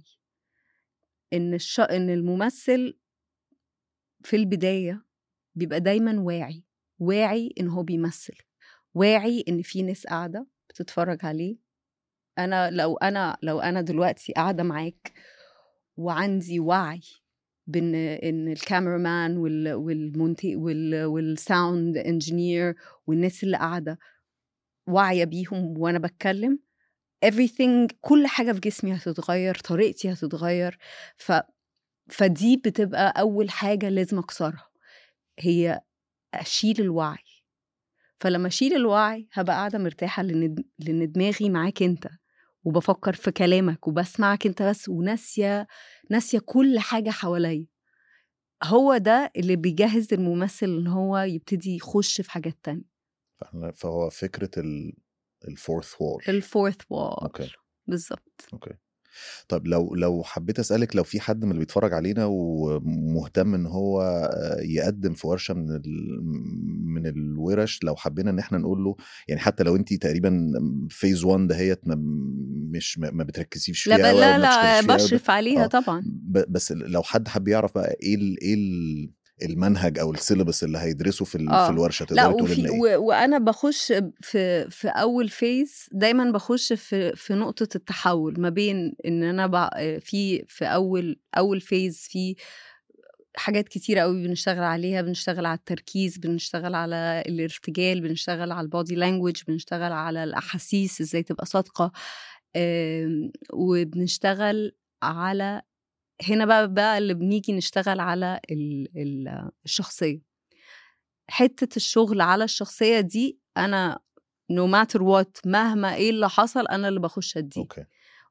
ان الش... ان الممثل في البدايه بيبقى دايما واعي واعي ان هو بيمثل واعي ان في ناس قاعده بتتفرج عليه انا لو انا لو انا دلوقتي قاعده معاك وعندي وعي بان ان الكاميرا مان وال والمونتي وال والساوند انجينير والناس اللي قاعده واعيه بيهم وانا بتكلم everything كل حاجه في جسمي هتتغير طريقتي هتتغير ف فدي بتبقى اول حاجه لازم اكسرها هي اشيل الوعي فلما اشيل الوعي هبقى قاعده مرتاحه لان لان دماغي معاك انت وبفكر في كلامك وبسمعك انت بس وناسيه ناسيه كل حاجه حواليا هو ده اللي بيجهز الممثل ان هو يبتدي يخش في حاجات تانية فإحنا- فهو فكرة الفورث وول الفورث وول أوكي بالظبط اوكي طب لو لو حبيت اسالك لو في حد من اللي بيتفرج علينا ومهتم ان هو آه، يقدم في ورشه من ال... من الورش لو حبينا ان احنا نقول له يعني حتى لو انت تقريبا فيز 1 دهيت ما مش ما ما بتركزيش فيها لا أوي أو لا ما لا بتشتغليش فيها أوي، بشرف عليها آه. طبعا ب- بس لو حد حب يعرف بقى ايه ال... ايه ال... المنهج او السيلبس اللي هيدرسه في ال... آه. في الورشه لا تقدري تقولي وفي لنا ايه و... وانا بخش في في اول فيز دايما بخش في في نقطه التحول ما بين ان انا ب... في في اول اول فيز في حاجات كتيرة قوي بنشتغل عليها بنشتغل على التركيز بنشتغل على الارتجال بنشتغل على البودي لانجوج بنشتغل على الأحاسيس ازاي تبقى صادقة آم، وبنشتغل على هنا بقى بقى اللي بنيجي نشتغل على ال- ال- الشخصية حتة الشغل على الشخصية دي أنا no matter what مهما إيه اللي حصل أنا اللي بخش أديه اوكي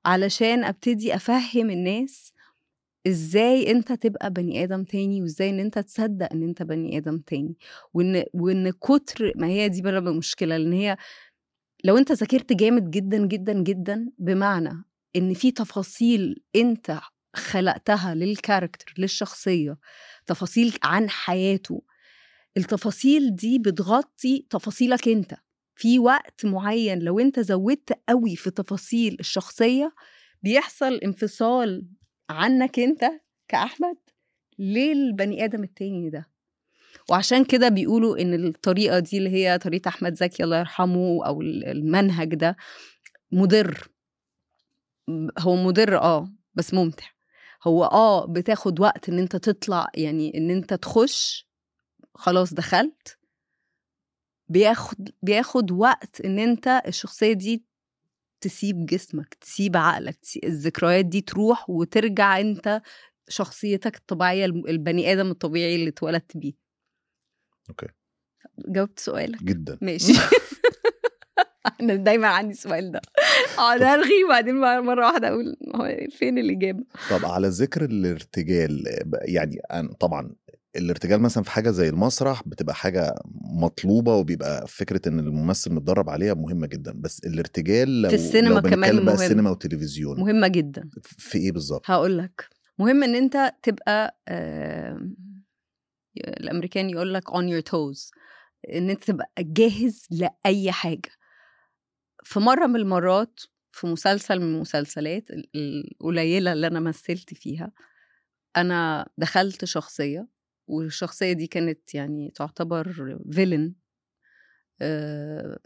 علشان ابتدي افهم الناس ازاي انت تبقى بني ادم تاني وازاي ان انت تصدق ان انت بني ادم تاني وان وان كتر ما هي دي بقى المشكله لان هي لو انت ذاكرت جامد جدا جدا جدا بمعنى ان في تفاصيل انت خلقتها للكاركتر للشخصيه تفاصيل عن حياته التفاصيل دي بتغطي تفاصيلك انت في وقت معين لو انت زودت قوي في تفاصيل الشخصيه بيحصل انفصال عنك انت كاحمد للبني ادم التاني ده وعشان كده بيقولوا ان الطريقه دي اللي هي طريقه احمد زكي الله يرحمه او المنهج ده مضر هو مضر اه بس ممتع هو اه بتاخد وقت ان انت تطلع يعني ان انت تخش خلاص دخلت بياخد بياخد وقت ان انت الشخصيه دي تسيب جسمك تسيب عقلك تسيب الذكريات دي تروح وترجع انت شخصيتك الطبيعيه البني ادم الطبيعي اللي اتولدت بيه اوكي جاوبت سؤالك جدا ماشي انا دايما عندي السؤال ده اقعد الغي وبعدين مره واحده اقول هو فين الاجابه طب على ذكر الارتجال يعني أنا طبعا الارتجال مثلا في حاجه زي المسرح بتبقى حاجه مطلوبه وبيبقى فكره ان الممثل متدرب عليها مهمه جدا بس الارتجال لو في السينما لو كمان بنتكلم بقى مهم. سينما وتلفزيون مهمه جدا في ايه بالظبط هقول لك مهم ان انت تبقى آه الامريكان يقول لك on your toes ان انت تبقى جاهز لاي حاجه في مره من المرات في مسلسل من المسلسلات ال- القليله اللي انا مثلت فيها انا دخلت شخصيه والشخصيه دي كانت يعني تعتبر فيلن أه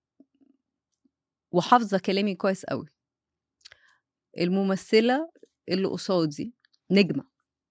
وحافظه كلامي كويس قوي الممثله اللي قصادي نجمه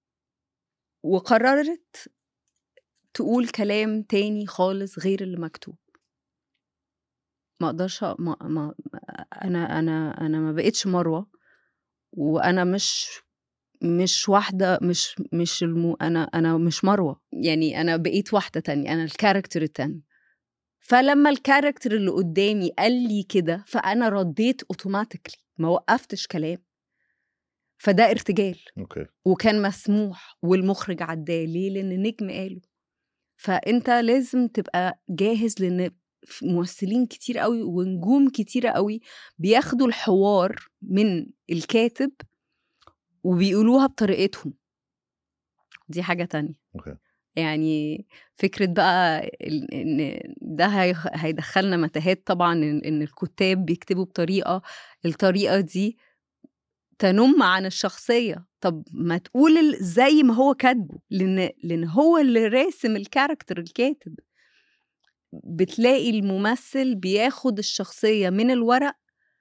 وقررت تقول كلام تاني خالص غير اللي مكتوب ما اقدرش ما, ما انا انا انا ما بقتش مروه وانا مش مش واحده مش مش المو انا انا مش مروه يعني انا بقيت واحده تانية انا الكاركتر التاني فلما الكاركتر اللي قدامي قال لي كده فانا رديت اوتوماتيكلي ما وقفتش كلام فده ارتجال اوكي وكان مسموح والمخرج عداه ليه لان نجم قاله فانت لازم تبقى جاهز لان في ممثلين كتير قوي ونجوم كتيرة قوي بياخدوا الحوار من الكاتب وبيقولوها بطريقتهم دي حاجة تانية اوكي يعني فكرة بقى ال- ان ده هي- هيدخلنا متاهات طبعا ان إن الكتاب بيكتبوا بطريقة الطريقة دي تنم عن الشخصية طب ما تقول ال- زي ما هو كاتبه لأن لأن هو اللي راسم الكاركتر الكاتب بتلاقي الممثل بياخد الشخصية من الورق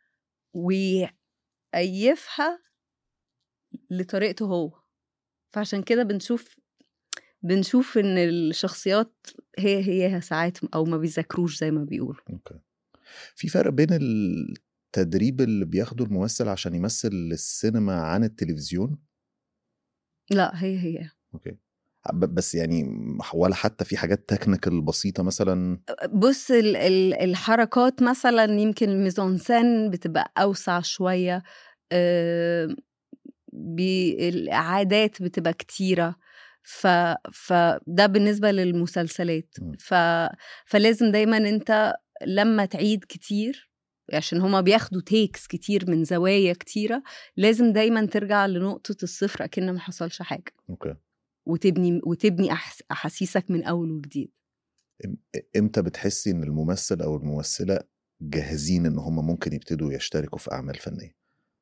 ويأيفها لطريقته هو فعشان كده بنشوف بنشوف ان الشخصيات هي هي ساعات او ما بيذاكروش زي ما بيقولوا اوكي في فرق بين التدريب اللي بياخده الممثل عشان يمثل السينما عن التلفزيون لا هي هي اوكي ب- بس يعني ولا حتى في حاجات تكنيكال بسيطه مثلا بص ال- ال- الحركات مثلا يمكن الميزانسان بتبقى اوسع شويه آه، بي- الاعادات بتبقى كتيره ف... فده بالنسبه للمسلسلات مم. ف... فلازم دايما انت لما تعيد كتير عشان هما بياخدوا تيكس كتير من زوايا كتيره لازم دايما ترجع لنقطه الصفر اكن ما حصلش حاجه اوكي وتبني وتبني أحس... احاسيسك من اول وجديد إم- امتى بتحسي ان الممثل او الممثله جاهزين ان هم ممكن يبتدوا يشتركوا في اعمال فنيه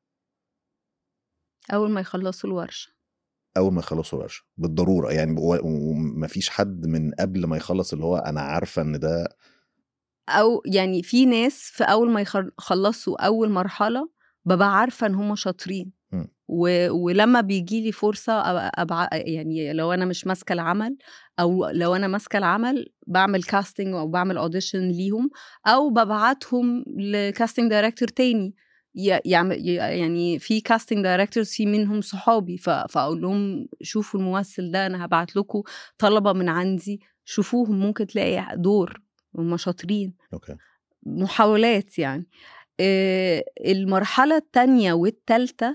اول ما يخلصوا الورشه اول ما يخلصوا ورشه بالضروره يعني و- ومفيش حد من قبل ما يخلص اللي هو انا عارفه ان ده او يعني في ناس في اول ما يخلصوا اول مرحله ببقى عارفه ان هم شاطرين م. و... ولما بيجي لي فرصه أبقى... أبقى يعني لو انا مش ماسكه العمل او لو انا ماسكه العمل بعمل كاستنج او بعمل اوديشن ليهم او ببعتهم لكاستنج دايركتور تاني ي- يعمل ي- يعني في كاستنج دايركتورز في منهم صحابي ف... فاقول لهم شوفوا الممثل ده انا هبعت لكم طلبه من عندي شوفوهم ممكن تلاقي دور هم شاطرين اوكي محاولات يعني آه، المرحلة التانية والتالتة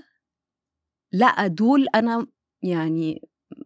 لا دول أنا يعني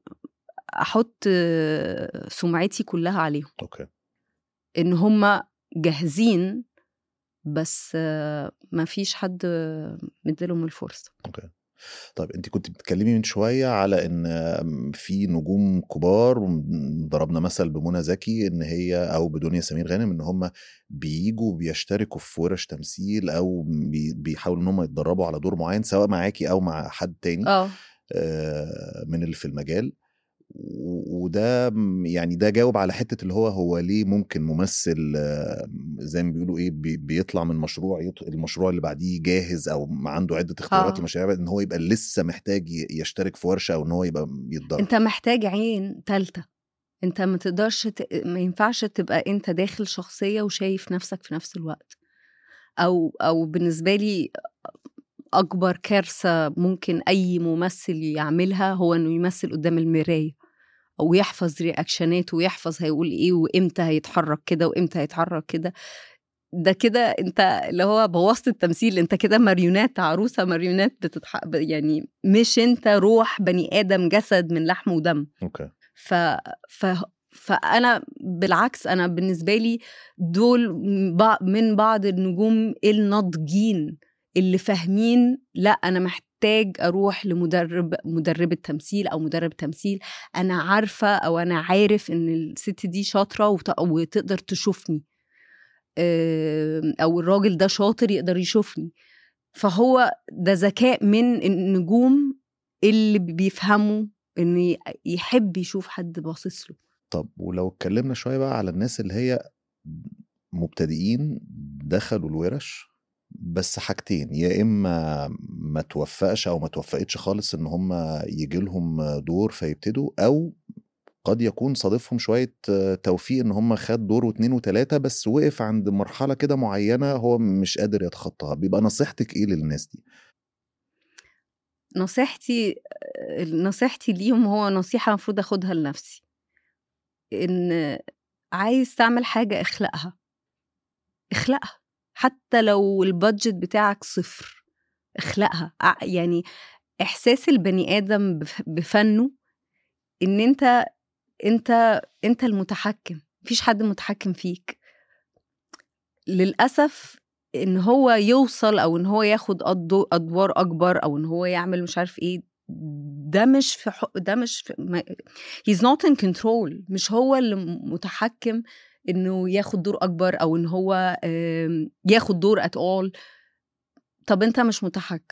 أحط آه، سمعتي كلها عليهم اوكي إن هم جاهزين بس آه، ما فيش حد مديلهم الفرصة طيب انت كنت بتتكلمي من شويه على ان آم، في نجوم كبار ضربنا مثل بمنى زكي ان هي او بدنيا سمير غانم ان هم بييجوا بيشتركوا في ورش تمثيل او بي- بيحاولوا ان هم يتدربوا على دور معين سواء معاكي او مع حد تاني اه آه، من اللي في المجال و- وده م- يعني ده جاوب على حته اللي هو هو ليه ممكن ممثل آه، زي ما بيقولوا ايه بي- بيطلع من مشروع يط- المشروع اللي بعديه جاهز او ما عنده عده اختيارات آه. لمشاريع ان هو يبقى لسه محتاج ي- يشترك في ورشه او ان هو يبقى يتدرب انت محتاج عين تالتة انت ما تقدرش ت... ما ينفعش تبقى انت داخل شخصية وشايف نفسك في نفس الوقت او او بالنسبة لي اكبر كارثة ممكن اي ممثل يعملها هو انه يمثل قدام المراية او يحفظ رياكشناته ويحفظ هيقول ايه وامتى هيتحرك كده وامتى هيتحرك كده ده كده انت اللي هو بوظت التمثيل انت كده ماريونات عروسه ماريونات بتتح... يعني مش انت روح بني ادم جسد من لحم ودم اوكي ف... ف... فانا بالعكس انا بالنسبه لي دول بع- من بعض النجوم الناضجين اللي فاهمين لا انا محتاج اروح لمدرب مدربة تمثيل او مدرب تمثيل انا عارفه او انا عارف ان الست دي شاطره وت... وتقدر تشوفني آم، او الراجل ده شاطر يقدر يشوفني فهو ده ذكاء من النجوم اللي بيفهموا ان ي- يحب يشوف حد باصص له طب ولو اتكلمنا شويه بقى على الناس اللي هي مبتدئين دخلوا الورش بس حاجتين يا اما ما توفقش او ما توفقتش خالص ان هم يجي لهم دور فيبتدوا او قد يكون صادفهم شويه توفيق ان هم خد دور واتنين وتلاته بس وقف عند مرحله كده معينه هو مش قادر يتخطاها بيبقى نصيحتك ايه للناس دي نصيحتي نصيحتي ليهم هو نصيحة المفروض أخدها لنفسي إن عايز تعمل حاجة اخلقها اخلقها حتى لو البادجت بتاعك صفر اخلقها ع- يعني إحساس البني آدم بف- بفنه إن أنت أنت أنت المتحكم مفيش حد متحكم فيك للأسف ان هو يوصل او ان هو ياخد أدو- ادوار اكبر او ان هو يعمل مش عارف ايه ده مش في حق ده مش في ما he's not in control مش هو اللي متحكم انه ياخد دور اكبر او ان هو آم، ياخد دور at all طب انت مش متحكم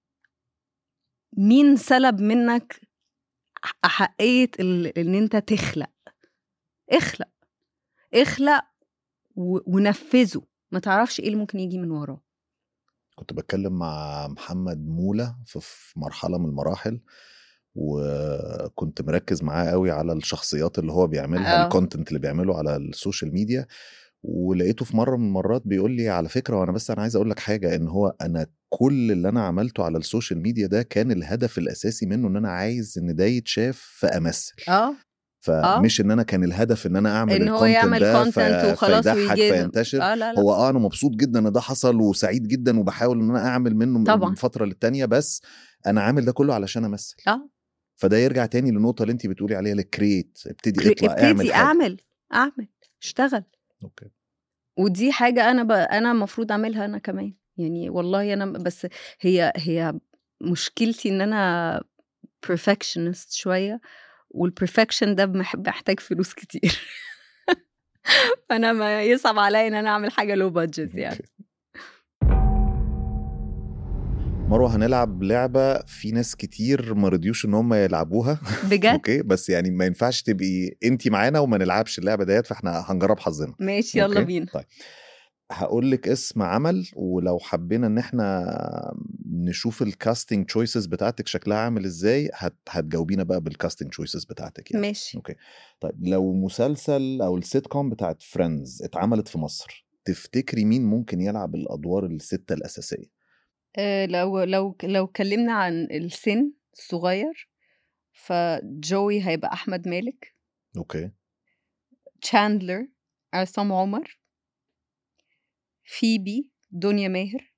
مين سلب منك احقيه ال- ان انت تخلق اخلق اخلق و- ونفذه ما تعرفش ايه اللي ممكن يجي من وراه كنت بتكلم مع محمد مولى في في مرحله من المراحل وكنت مركز معاه قوي على الشخصيات اللي هو بيعملها آه. الكونتنت اللي بيعمله على السوشيال ميديا ولقيته في مره من المرات بيقول لي على فكره وانا بس انا عايز اقول لك حاجه ان هو انا كل اللي انا عملته على السوشيال ميديا ده كان الهدف الاساسي منه ان انا عايز ان ده يتشاف فامثل اه فمش ان انا كان الهدف ان انا اعمل ان هو الكونتنت يعمل ده كونتنت ف- وخلاص فيضحك ويجي فينتشر اه لا لا هو اه انا مبسوط جدا ان ده حصل وسعيد جدا وبحاول ان انا اعمل منه طبعاً. من فتره للتانيه بس انا عامل ده كله علشان امثل اه فده يرجع تاني للنقطه اللي انت بتقولي عليها الكريت ابتدي كري- اطلع اعمل ابتدي حاجه اعمل اعمل اشتغل اوكي ودي حاجه انا ب... انا المفروض اعملها انا كمان يعني والله انا بس هي هي مشكلتي ان انا perfectionist شويه والبرفكشن ده بمح- محتاج فلوس كتير فانا ما يصعب عليا ان انا اعمل حاجه لو بادجت يعني أوكي. مروه هنلعب لعبه في ناس كتير ما رضيوش ان هم يلعبوها بجد اوكي بس يعني ما ينفعش تبقي انت معانا وما نلعبش اللعبه ديت فاحنا هنجرب حظنا ماشي يلا أوكي؟ بينا طيب هقول لك اسم عمل ولو حبينا ان احنا نشوف الكاستنج تشويسز بتاعتك شكلها عامل ازاي هت... هتجاوبينا بقى بالكاستنج تشويسز بتاعتك يعني ماشي اوكي طيب لو مسلسل او السيت كوم بتاعت فريندز اتعملت في مصر تفتكري مين ممكن يلعب الادوار الستة الاساسية آه، لو لو لو اتكلمنا عن السن الصغير فجوي هيبقى احمد مالك اوكي تشاندلر عصام عمر فيبي دنيا ماهر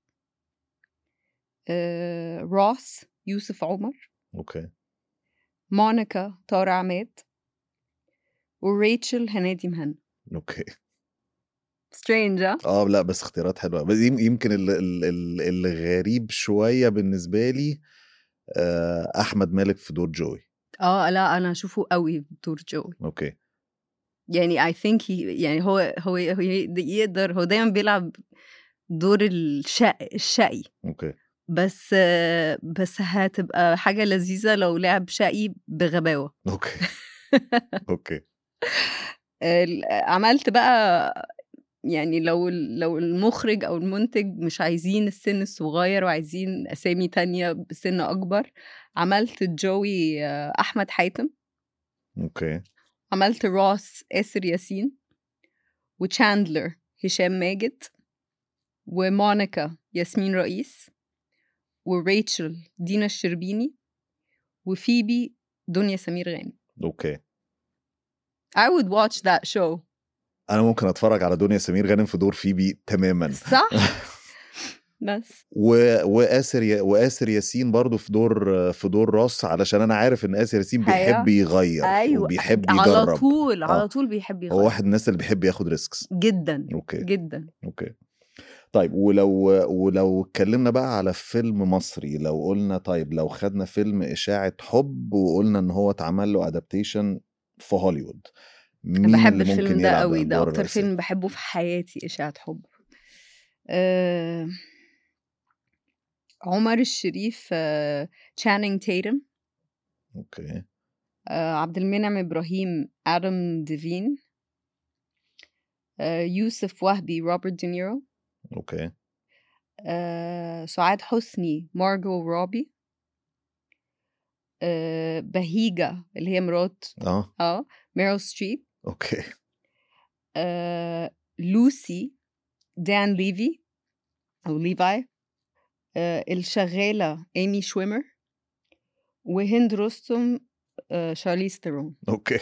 آه، روس يوسف عمر اوكي مونيكا طارق عماد وريتشل هنادي مهنا اوكي سترينج اه لا بس اختيارات حلوه بس يم- يمكن ال- ال- ال- الغريب شويه بالنسبه لي آه، احمد مالك في دور جوي اه لا انا اشوفه قوي بدور جوي اوكي يعني اي ثينك يعني هو هو هو يقدر هو دايما بيلعب دور الشقي الشقي اوكي بس بس هتبقى حاجة لذيذة لو لعب شقي بغباوة اوكي اوكي ال- عملت بقى يعني لو لو المخرج او المنتج مش عايزين السن الصغير وعايزين اسامي تانية بسن اكبر عملت جوي آه، احمد حاتم اوكي عملت روس آسر ياسين وتشاندلر هشام ماجد ومونيكا ياسمين رئيس وريتشل دينا الشربيني وفيبي دنيا سمير غانم اوكي I would watch that show انا ممكن اتفرج على دنيا سمير غانم في دور فيبي تماما صح؟ بس و... واسر ي... واسر ياسين برضو في دور في دور راس علشان انا عارف ان اسر ياسين بيحب يغير ايوه وبيحب على يجرب طول على آه. طول بيحب يغير هو واحد من الناس اللي بيحب ياخد ريسكس جدا اوكي جدا اوكي طيب ولو ولو اتكلمنا بقى على فيلم مصري لو قلنا طيب لو خدنا فيلم إشاعة حب وقلنا إن هو اتعمل له أدابتيشن في هوليوود مين انا بحب اللي ممكن الفيلم ده يلعب قوي ده الأدوار اكتر الرئيسية؟ فيلم بحبه في حياتي اشاعة حب أه عمر الشريف تشانينج تيتم اوكي آه، عبد المنعم ابراهيم ادم ديفين آه، يوسف وهبي روبرت دينيرو اوكي آه، سعاد حسني مارجو روبي آه، بهيجة اللي هي مرات اه اه ميريل ستريب اوكي آه، لوسي دان ليفي او ليفاي آه، الشغالة ايمي شويمر وهند رستم آه، شارليز ثيرون اوكي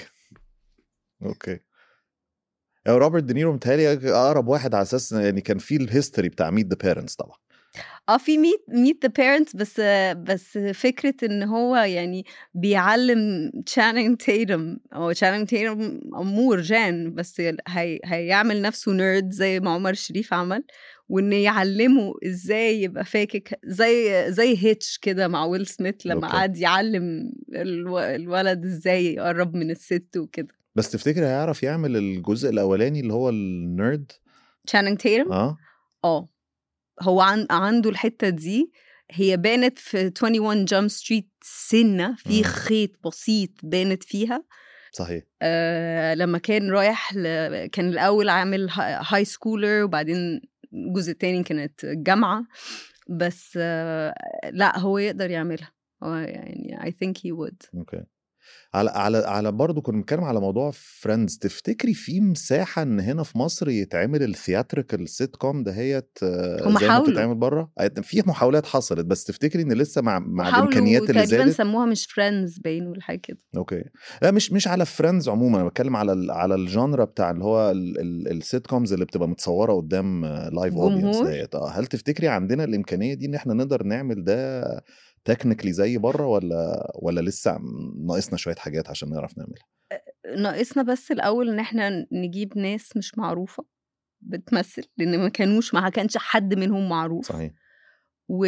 اوكي يا روبرت دينيرو متهيألي اقرب واحد على اساس يعني كان في الهيستوري بتاع ميت ذا بيرنتس طبعا اه في ميت ميت ذا بيرنتس بس بس فكره ان هو يعني بيعلم تشانينج تيتم هو تشانينج تيتم امور جان بس هي هيعمل نفسه نيرد زي ما عمر الشريف عمل وان يعلمه ازاي يبقى فاكك زي زي هيتش كده مع ويل سميث لما أوكي. قعد يعلم الو- الولد ازاي يقرب من الست وكده بس تفتكر هيعرف يعمل الجزء الاولاني اللي هو النيرد تشانينج تيتم اه اه هو عن... عنده الحته دي هي بانت في 21 جامب ستريت سنه في مم. خيط بسيط بانت فيها صحيح آه لما كان رايح ل... كان الاول عامل هاي سكولر وبعدين الجزء التاني كانت جامعه بس آه لا هو يقدر يعملها هو يعني I think he would اوكي على على على برضه كنا بنتكلم على موضوع فريندز تفتكري في مساحه ان هنا في مصر يتعمل الثياتريكال سيت كوم دهيت آه، هم زي ما حاولوا. بتتعمل بره في محاولات حصلت بس تفتكري ان لسه مع مع حاولوا الامكانيات اللي تقريبا زادت سموها مش فريندز باين ولا حاجه كده اوكي لا مش مش على فريندز عموما انا بتكلم على ال على الجانرا بتاع اللي هو السيت كومز اللي بتبقى متصوره قدام لايف اودينس جمهور؟ ديت اه هل تفتكري عندنا الامكانيه دي ان احنا نقدر نعمل ده تكنيكلي زي بره ولا ولا لسه ناقصنا شويه حاجات عشان نعرف نعملها ناقصنا بس الاول ان احنا نجيب ناس مش معروفه بتمثل لان ما كانوش ما كانش حد منهم معروف صحيح و...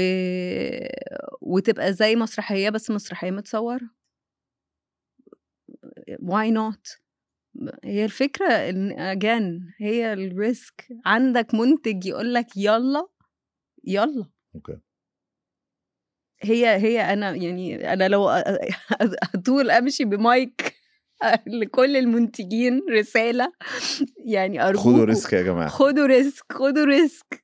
وتبقى زي مسرحيه بس مسرحيه متصوره واي نوت هي الفكره ان اجان هي الريسك عندك منتج يقول لك يلا يلا اوكي هي هي انا يعني انا لو اطول امشي بمايك لكل المنتجين رساله يعني ارجوكم خدوا ريسك يا جماعه خدوا ريسك خدوا ريسك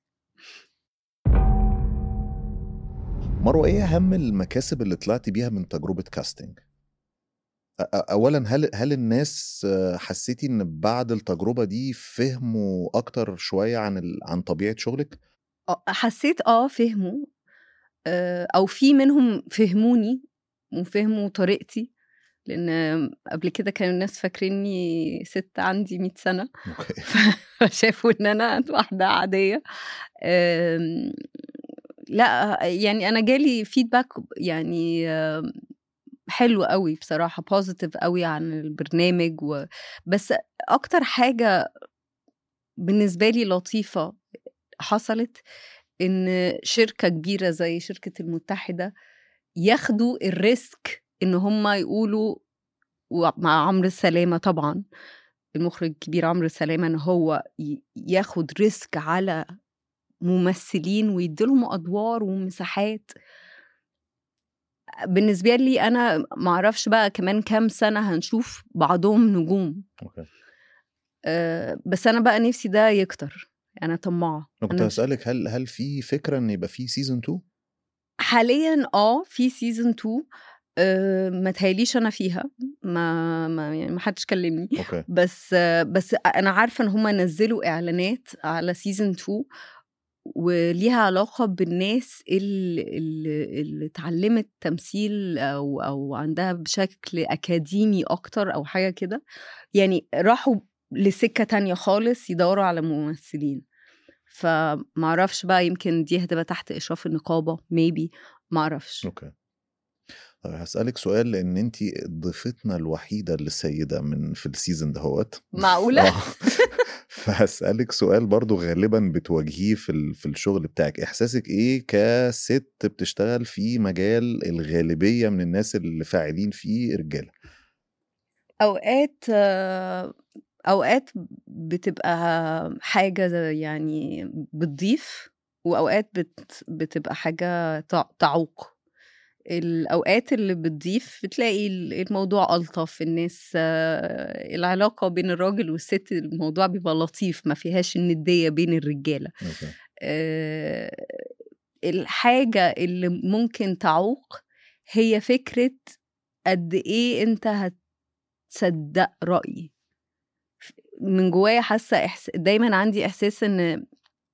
مروه ايه اهم المكاسب اللي طلعتي بيها من تجربه كاستنج أ- أ- اولا هل هل الناس آه، حسيتي ان بعد التجربه دي فهموا اكتر شويه عن ال... عن طبيعه شغلك آه، حسيت اه فهموا آه، او في منهم فهموني وفهموا طريقتي لان قبل كده كانوا الناس فاكريني ست عندي 100 سنه اوكي فشافوا ان انا واحده عاديه أم، لا يعني انا جالي فيدباك يعني أم، حلو قوي بصراحه بوزيتيف قوي عن البرنامج و... بس اكتر حاجه بالنسبه لي لطيفه حصلت ان شركه كبيره زي شركه المتحده ياخدوا الريسك ان هم يقولوا ومع عمرو السلامه طبعا المخرج الكبير عمرو السلامه ان هو ي- ياخد ريسك على ممثلين ويديلهم ادوار ومساحات بالنسبه لي انا معرفش بقى كمان كام سنه هنشوف بعضهم نجوم اوكي أه بس انا بقى نفسي ده يكتر انا طماعه انا كنت أنا هسألك هل هل في فكرة ان يبقى في سيزون 2؟ حاليا اه في سيزون 2 أه ما تهيليش انا فيها ما ما يعني ما حدش كلمني اوكي بس بس انا عارفه ان هم نزلوا اعلانات على سيزون 2 وليها علاقه بالناس اللي, اللي, اللي اتعلمت تمثيل او او عندها بشكل اكاديمي اكتر او حاجه كده يعني راحوا لسكه تانية خالص يدوروا على ممثلين فمعرفش بقى يمكن دي هتبقى تحت اشراف النقابه ميبي معرفش اوكي طيب هسألك سؤال لان انت ضيفتنا الوحيدة السيدة من في السيزون دهوت معقوله آه. فهسألك سؤال برضو غالبا بتواجهيه في ال- في الشغل بتاعك احساسك ايه كست بتشتغل في مجال الغالبية من الناس اللي فاعلين فيه رجالة اوقات آه، اوقات بتبقى حاجه زي- يعني بتضيف واوقات بت بتبقى حاجه تع- تعوق الاوقات اللي بتضيف بتلاقي ال- الموضوع الطف الناس آه، العلاقه بين الراجل والست الموضوع بيبقى لطيف ما فيهاش النديه بين الرجاله اوكي آه، الحاجة اللي ممكن تعوق هي فكرة قد إيه أنت هتصدق رأيي من جوايا حاسة إحس... دايما عندي إحساس إن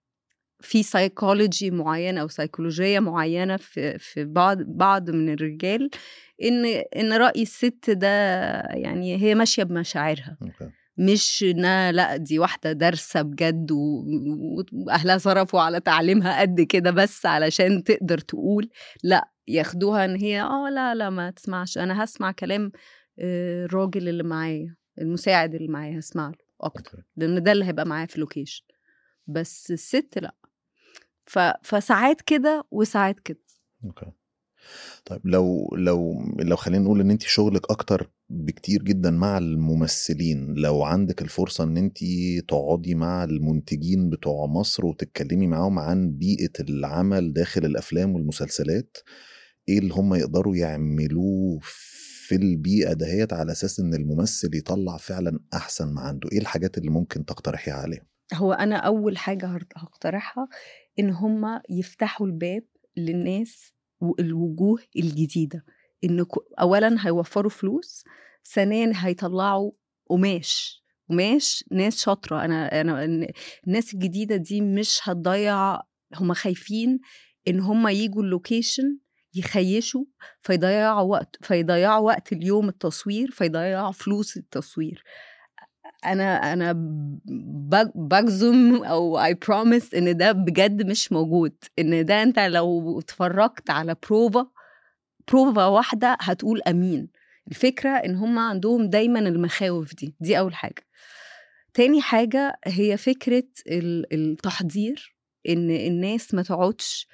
في سايكولوجي معينة أو سيكولوجية معينة في في بعض بعض من الرجال إن إن رأي الست ده يعني هي ماشية بمشاعرها اوكي مش انها لا دي واحده دارسه بجد و- و- واهلها صرفوا على تعليمها قد كده بس علشان تقدر تقول لا ياخدوها ان هي اه لا لا ما تسمعش انا هسمع كلام آه، الراجل اللي معايا المساعد اللي معايا هسمع له اكتر اوكي لان ده اللي هيبقى معايا في اللوكيشن بس الست لا ف... فساعات كده وساعات كده اوكي طيب لو لو لو خلينا نقول ان انت شغلك اكتر بكتير جدا مع الممثلين لو عندك الفرصة ان انت تقعدي مع المنتجين بتوع مصر وتتكلمي معاهم عن بيئة العمل داخل الافلام والمسلسلات ايه اللي هم يقدروا يعملوه في البيئة دهيت على اساس ان الممثل يطلع فعلا احسن ما عنده ايه الحاجات اللي ممكن تقترحيها عليهم هو انا اول حاجه هر- هقترحها ان هم يفتحوا الباب للناس والوجوه الجديده ان ك- اولا هيوفروا فلوس ثانيا هيطلعوا قماش قماش ناس شاطره انا انا إن- الناس الجديده دي مش هتضيع هم خايفين ان هم يجوا اللوكيشن يخيشوا فيضيعوا وقت فيضيعوا وقت اليوم التصوير فيضيعوا فلوس التصوير انا انا ب- بجزم او اي بروميس ان ده بجد مش موجود ان ده انت لو اتفرجت على بروفا بروفا واحده هتقول امين الفكره ان هم عندهم دايما المخاوف دي دي اول حاجه تاني حاجه هي فكره ال- التحضير ان الناس ما تقعدش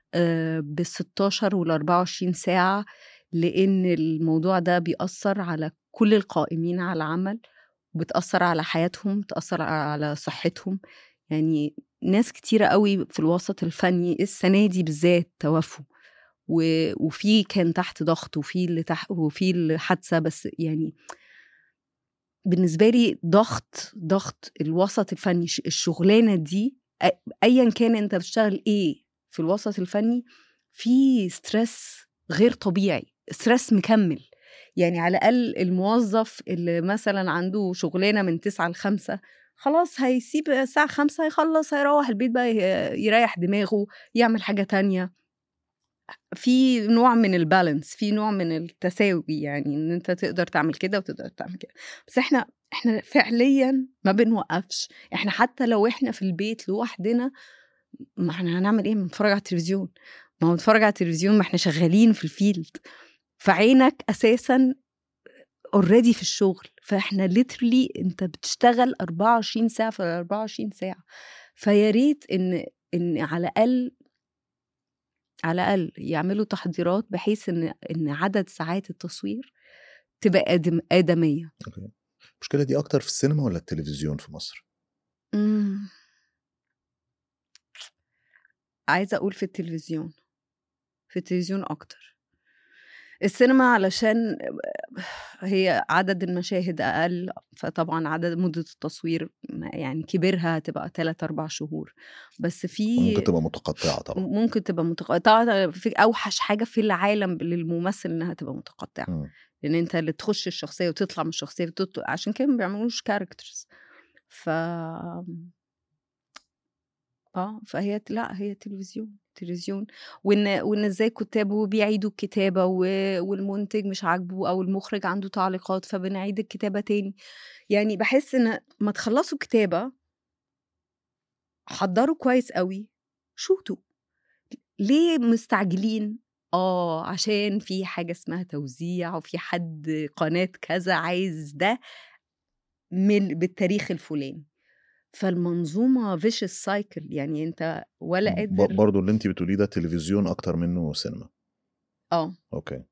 بال 16 وال 24 ساعه لان الموضوع ده بيأثر على كل القائمين على العمل وبتأثر على حياتهم بتأثر على صحتهم يعني ناس كتيرة قوي في الوسط الفني السنة دي بالذات توفوا و... وفي كان تحت ضغط وفي اللي تحت وفي اللي حادثة بس يعني بالنسبة لي ضغط ضغط الوسط الفني ش- الشغلانة دي أ- أيا كان أنت بتشتغل إيه في الوسط الفني في ستريس غير طبيعي ستريس مكمل يعني على الأقل الموظف اللي مثلا عنده شغلانة من تسعة لخمسة خلاص هيسيب الساعة خمسة يخلص هيروح البيت بقى ي- يريح دماغه يعمل حاجة تانية في نوع من البالانس في نوع من التساوي يعني ان انت تقدر تعمل كده وتقدر تعمل كده بس احنا احنا فعليا ما بنوقفش احنا حتى لو احنا في البيت لوحدنا ما احنا هنعمل ايه بنتفرج على التلفزيون ما هو بنتفرج على التلفزيون ما احنا شغالين في الفيلد فعينك اساسا اوريدي في الشغل فاحنا ليترلي انت بتشتغل 24 ساعه في ال 24 ساعه فيا ريت ان ان على الاقل على الاقل يعملوا تحضيرات بحيث ان ان عدد ساعات التصوير تبقى آدم آدمية المشكله دي اكتر في السينما ولا التلفزيون في مصر مم. عايزة أقول في التلفزيون في التلفزيون أكتر السينما علشان هي عدد المشاهد أقل فطبعا عدد مدة التصوير يعني كبرها هتبقى 3 أربع شهور بس في ممكن تبقى متقطعه طبعا ممكن تبقى متقطعة في أوحش حاجة في العالم للممثل إنها تبقى متقطعة مم. لان انت اللي تخش الشخصيه وتطلع من الشخصيه وتط... عشان كده ما بيعملوش كاركترز ف اه فهي لا هي تلفزيون تلفزيون وان وان ازاي كتابه بيعيدوا الكتابه و... والمنتج مش عاجبه او المخرج عنده تعليقات فبنعيد الكتابه تاني يعني بحس ان ما تخلصوا كتابه حضروا كويس قوي شوتوا ليه مستعجلين اه عشان في حاجة اسمها توزيع وفي حد قناة كذا عايز ده من بالتاريخ الفلاني فالمنظومة فيش سايكل يعني انت ولا ب- قادر برضو اللي انت بتقوليه ده تلفزيون اكتر منه سينما اه اوكي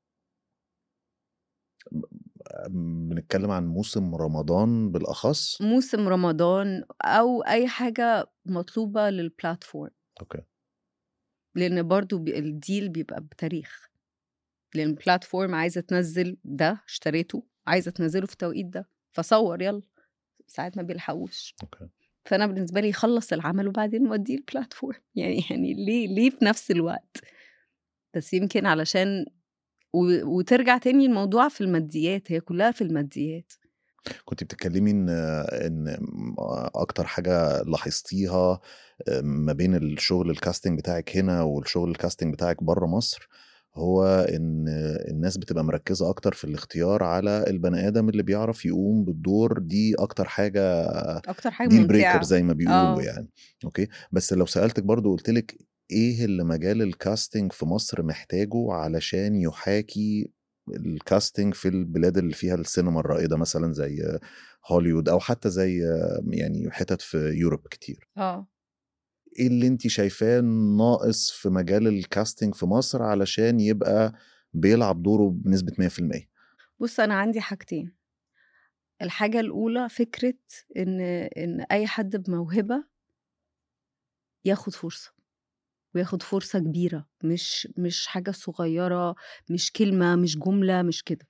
بنتكلم عن موسم رمضان بالاخص موسم رمضان او اي حاجة مطلوبة للبلاتفورم اوكي لان برضو بي- الديل بيبقى بتاريخ لان البلاتفورم عايزة تنزل ده اشتريته عايزة تنزله في التوقيت ده فصور يلا ساعات ما بيلحقوش اوكي فانا بالنسبه لي يخلص العمل وبعدين نوديه البلاتفورم يعني يعني ليه ليه في نفس الوقت بس يمكن علشان و... وترجع تاني الموضوع في الماديات هي كلها في الماديات كنت بتتكلمي ان ان اكتر حاجه لاحظتيها ما بين الشغل الكاستنج بتاعك هنا والشغل الكاستنج بتاعك بره مصر هو ان الناس بتبقى مركزه اكتر في الاختيار على البني ادم اللي بيعرف يقوم بالدور دي اكتر حاجه اكتر حاجه ديل ممتعه بريكر زي ما بيقولوا آه. يعني اوكي بس لو سالتك برضو قلت لك ايه اللي مجال الكاستنج في مصر محتاجه علشان يحاكي الكاستنج في البلاد اللي فيها السينما الرائده مثلا زي هوليوود او حتى زي يعني حتت في يوروب كتير اه ايه اللي انت شايفاه ناقص في مجال الكاستنج في مصر علشان يبقى بيلعب دوره بنسبه 100% بص انا عندي حاجتين الحاجه الاولى فكره ان ان اي حد بموهبه ياخد فرصه وياخد فرصه كبيره مش مش حاجه صغيره مش كلمه مش جمله مش كده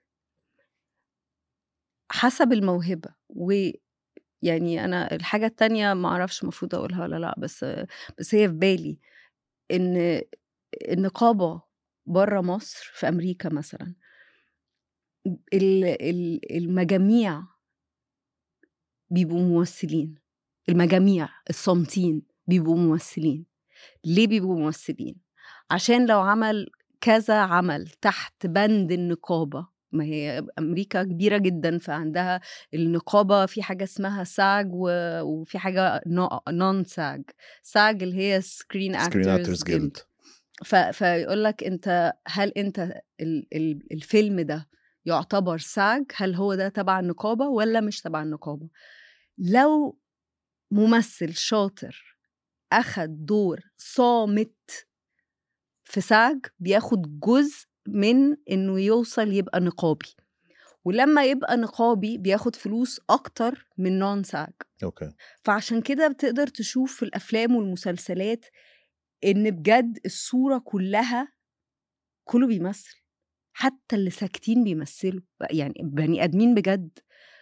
حسب الموهبه و يعني انا الحاجه التانية ما اعرفش المفروض اقولها ولا لا بس بس هي في بالي ان النقابه بره مصر في امريكا مثلا ال- ال- المجاميع بيبقوا ممثلين المجاميع الصامتين بيبقوا ممثلين ليه بيبقوا ممثلين عشان لو عمل كذا عمل تحت بند النقابة ما هي أمريكا كبيرة جدا فعندها النقابة في حاجة اسمها ساج و- وفي حاجة نون ساج ساج اللي هي سكرين سكرين اكترز اكترز جيلد ف... فيقول لك انت هل انت ال... ال... الفيلم ده يعتبر ساج هل هو ده تبع النقابه ولا مش تبع النقابه لو ممثل شاطر اخد دور صامت في ساج بياخد جزء من انه يوصل يبقى نقابي ولما يبقى نقابي بياخد فلوس اكتر من نون ساج اوكي فعشان كده بتقدر تشوف في الافلام والمسلسلات ان بجد الصوره كلها كله بيمثل حتى اللي ساكتين بيمثلوا يعني بني ادمين بجد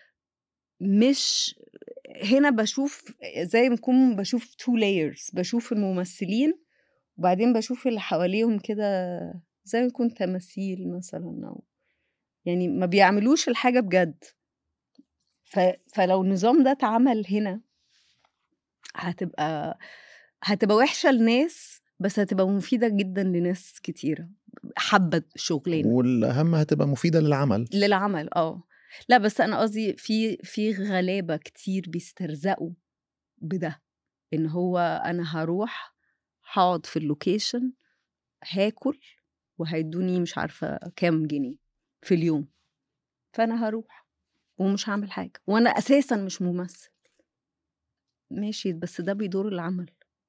مش هنا بشوف زي ما اكون بشوف تو لايرز بشوف الممثلين وبعدين بشوف اللي حواليهم كده زي ما يكون تماثيل مثلا او يعني ما بيعملوش الحاجه بجد ف... فلو النظام ده اتعمل هنا هتبقى هتبقى وحشه لناس بس هتبقى مفيده جدا لناس كتيره حابه شغلنا والاهم هتبقى مفيده للعمل للعمل اه لا بس انا قصدي في في غلابه كتير بيسترزقوا بده ان هو انا هروح هقعد في اللوكيشن هاكل وهيدوني مش عارفه كام جنيه في اليوم فانا هروح ومش هعمل حاجه وانا اساسا مش ممثل ماشي بس ده بيدور العمل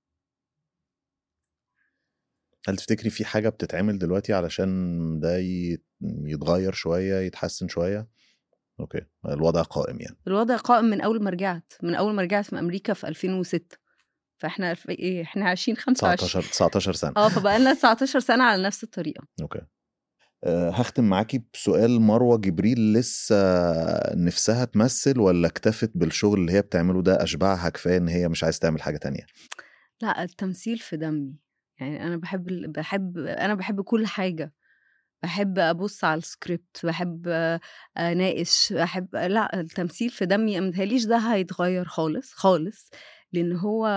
هل تفتكري في حاجه بتتعمل دلوقتي علشان ده يت- يتغير شويه يتحسن شويه اوكي الوضع قائم يعني الوضع قائم من اول ما رجعت من اول ما رجعت من امريكا في 2006 فاحنا في ايه احنا عايشين 25 19 19 سنه اه فبقى لنا 19 سنه على نفس الطريقه اوكي أه هختم معاكي بسؤال مروه جبريل لسه نفسها تمثل ولا اكتفت بالشغل اللي هي بتعمله ده اشبعها كفايه ان هي مش عايز تعمل حاجه تانية لا التمثيل في دمي يعني انا بحب ال- بحب انا بحب كل حاجه بحب ابص على السكريبت بحب آه، اناقش بحب لا التمثيل في دمي متهيأليش ده هيتغير خالص خالص لان هو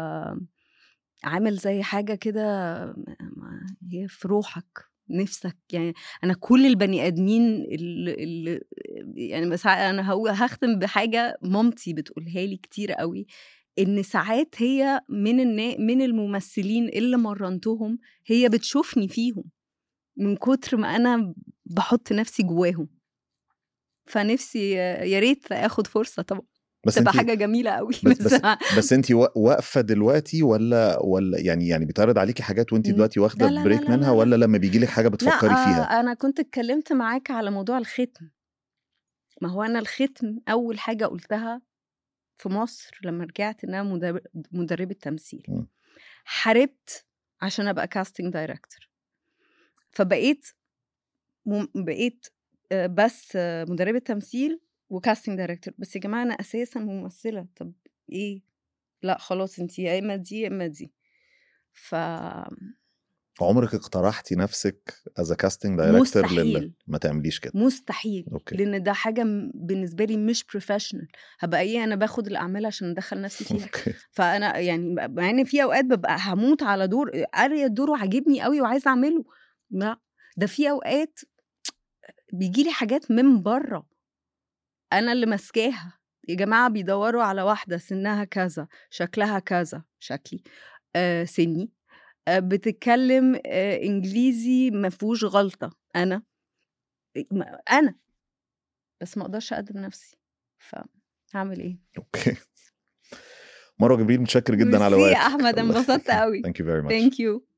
عامل زي حاجه كده ما- هي في روحك نفسك يعني انا كل البني ادمين اللي, اللي يعني بس انا هقول هختم بحاجه مامتي بتقولها لي كتير قوي ان ساعات هي من النا... من الممثلين اللي مرنتهم هي بتشوفني فيهم من كتر ما انا بحط نفسي جواهم فنفسي يا ريت اخد فرصه طبعا بس تبقى انت حاجه جميله قوي بس بس, بس انت واقفه دلوقتي ولا ولا يعني يعني بيتعرض عليكي حاجات وانت م. دلوقتي واخده لا لا لا بريك لا منها لا لا. ولا لما بيجي لك حاجه بتفكري لا فيها انا كنت اتكلمت معاك على موضوع الختم ما هو انا الختم اول حاجه قلتها في مصر لما رجعت ان انا مدرب- مدربه تمثيل م. حاربت عشان ابقى كاستنج دايركتور فبقيت مم- بقيت آه، بس آه، مدربه تمثيل وكاستنج دايركتور بس يا جماعه انا اساسا ممثله طب ايه لا خلاص انت يا اما دي يا اما دي ف عمرك اقترحتي نفسك از كاستنج دايركتور مستحيل. ما تعمليش كده مستحيل اوكي لان ده حاجه م- بالنسبه لي مش بروفيشنال هبقى ايه انا باخد الاعمال عشان ادخل نفسي فيها اوكي فانا يعني مع ان في اوقات ببقى هموت على دور قاريه الدور وعاجبني قوي وعايزه اعمله لا ده في اوقات بيجي لي حاجات من بره انا اللي ماسكاها يا جماعه بيدوروا على واحده سنها كذا شكلها كذا شكلي آه سني آه بتتكلم آه انجليزي ما فيهوش غلطه انا ما- انا بس ما اقدرش اقدم نفسي فهعمل ايه اوكي مروه جبريل متشكر جدا على ميرسي وقتك يا احمد انبسطت قوي ثانك يو فيري ماتش ثانك يو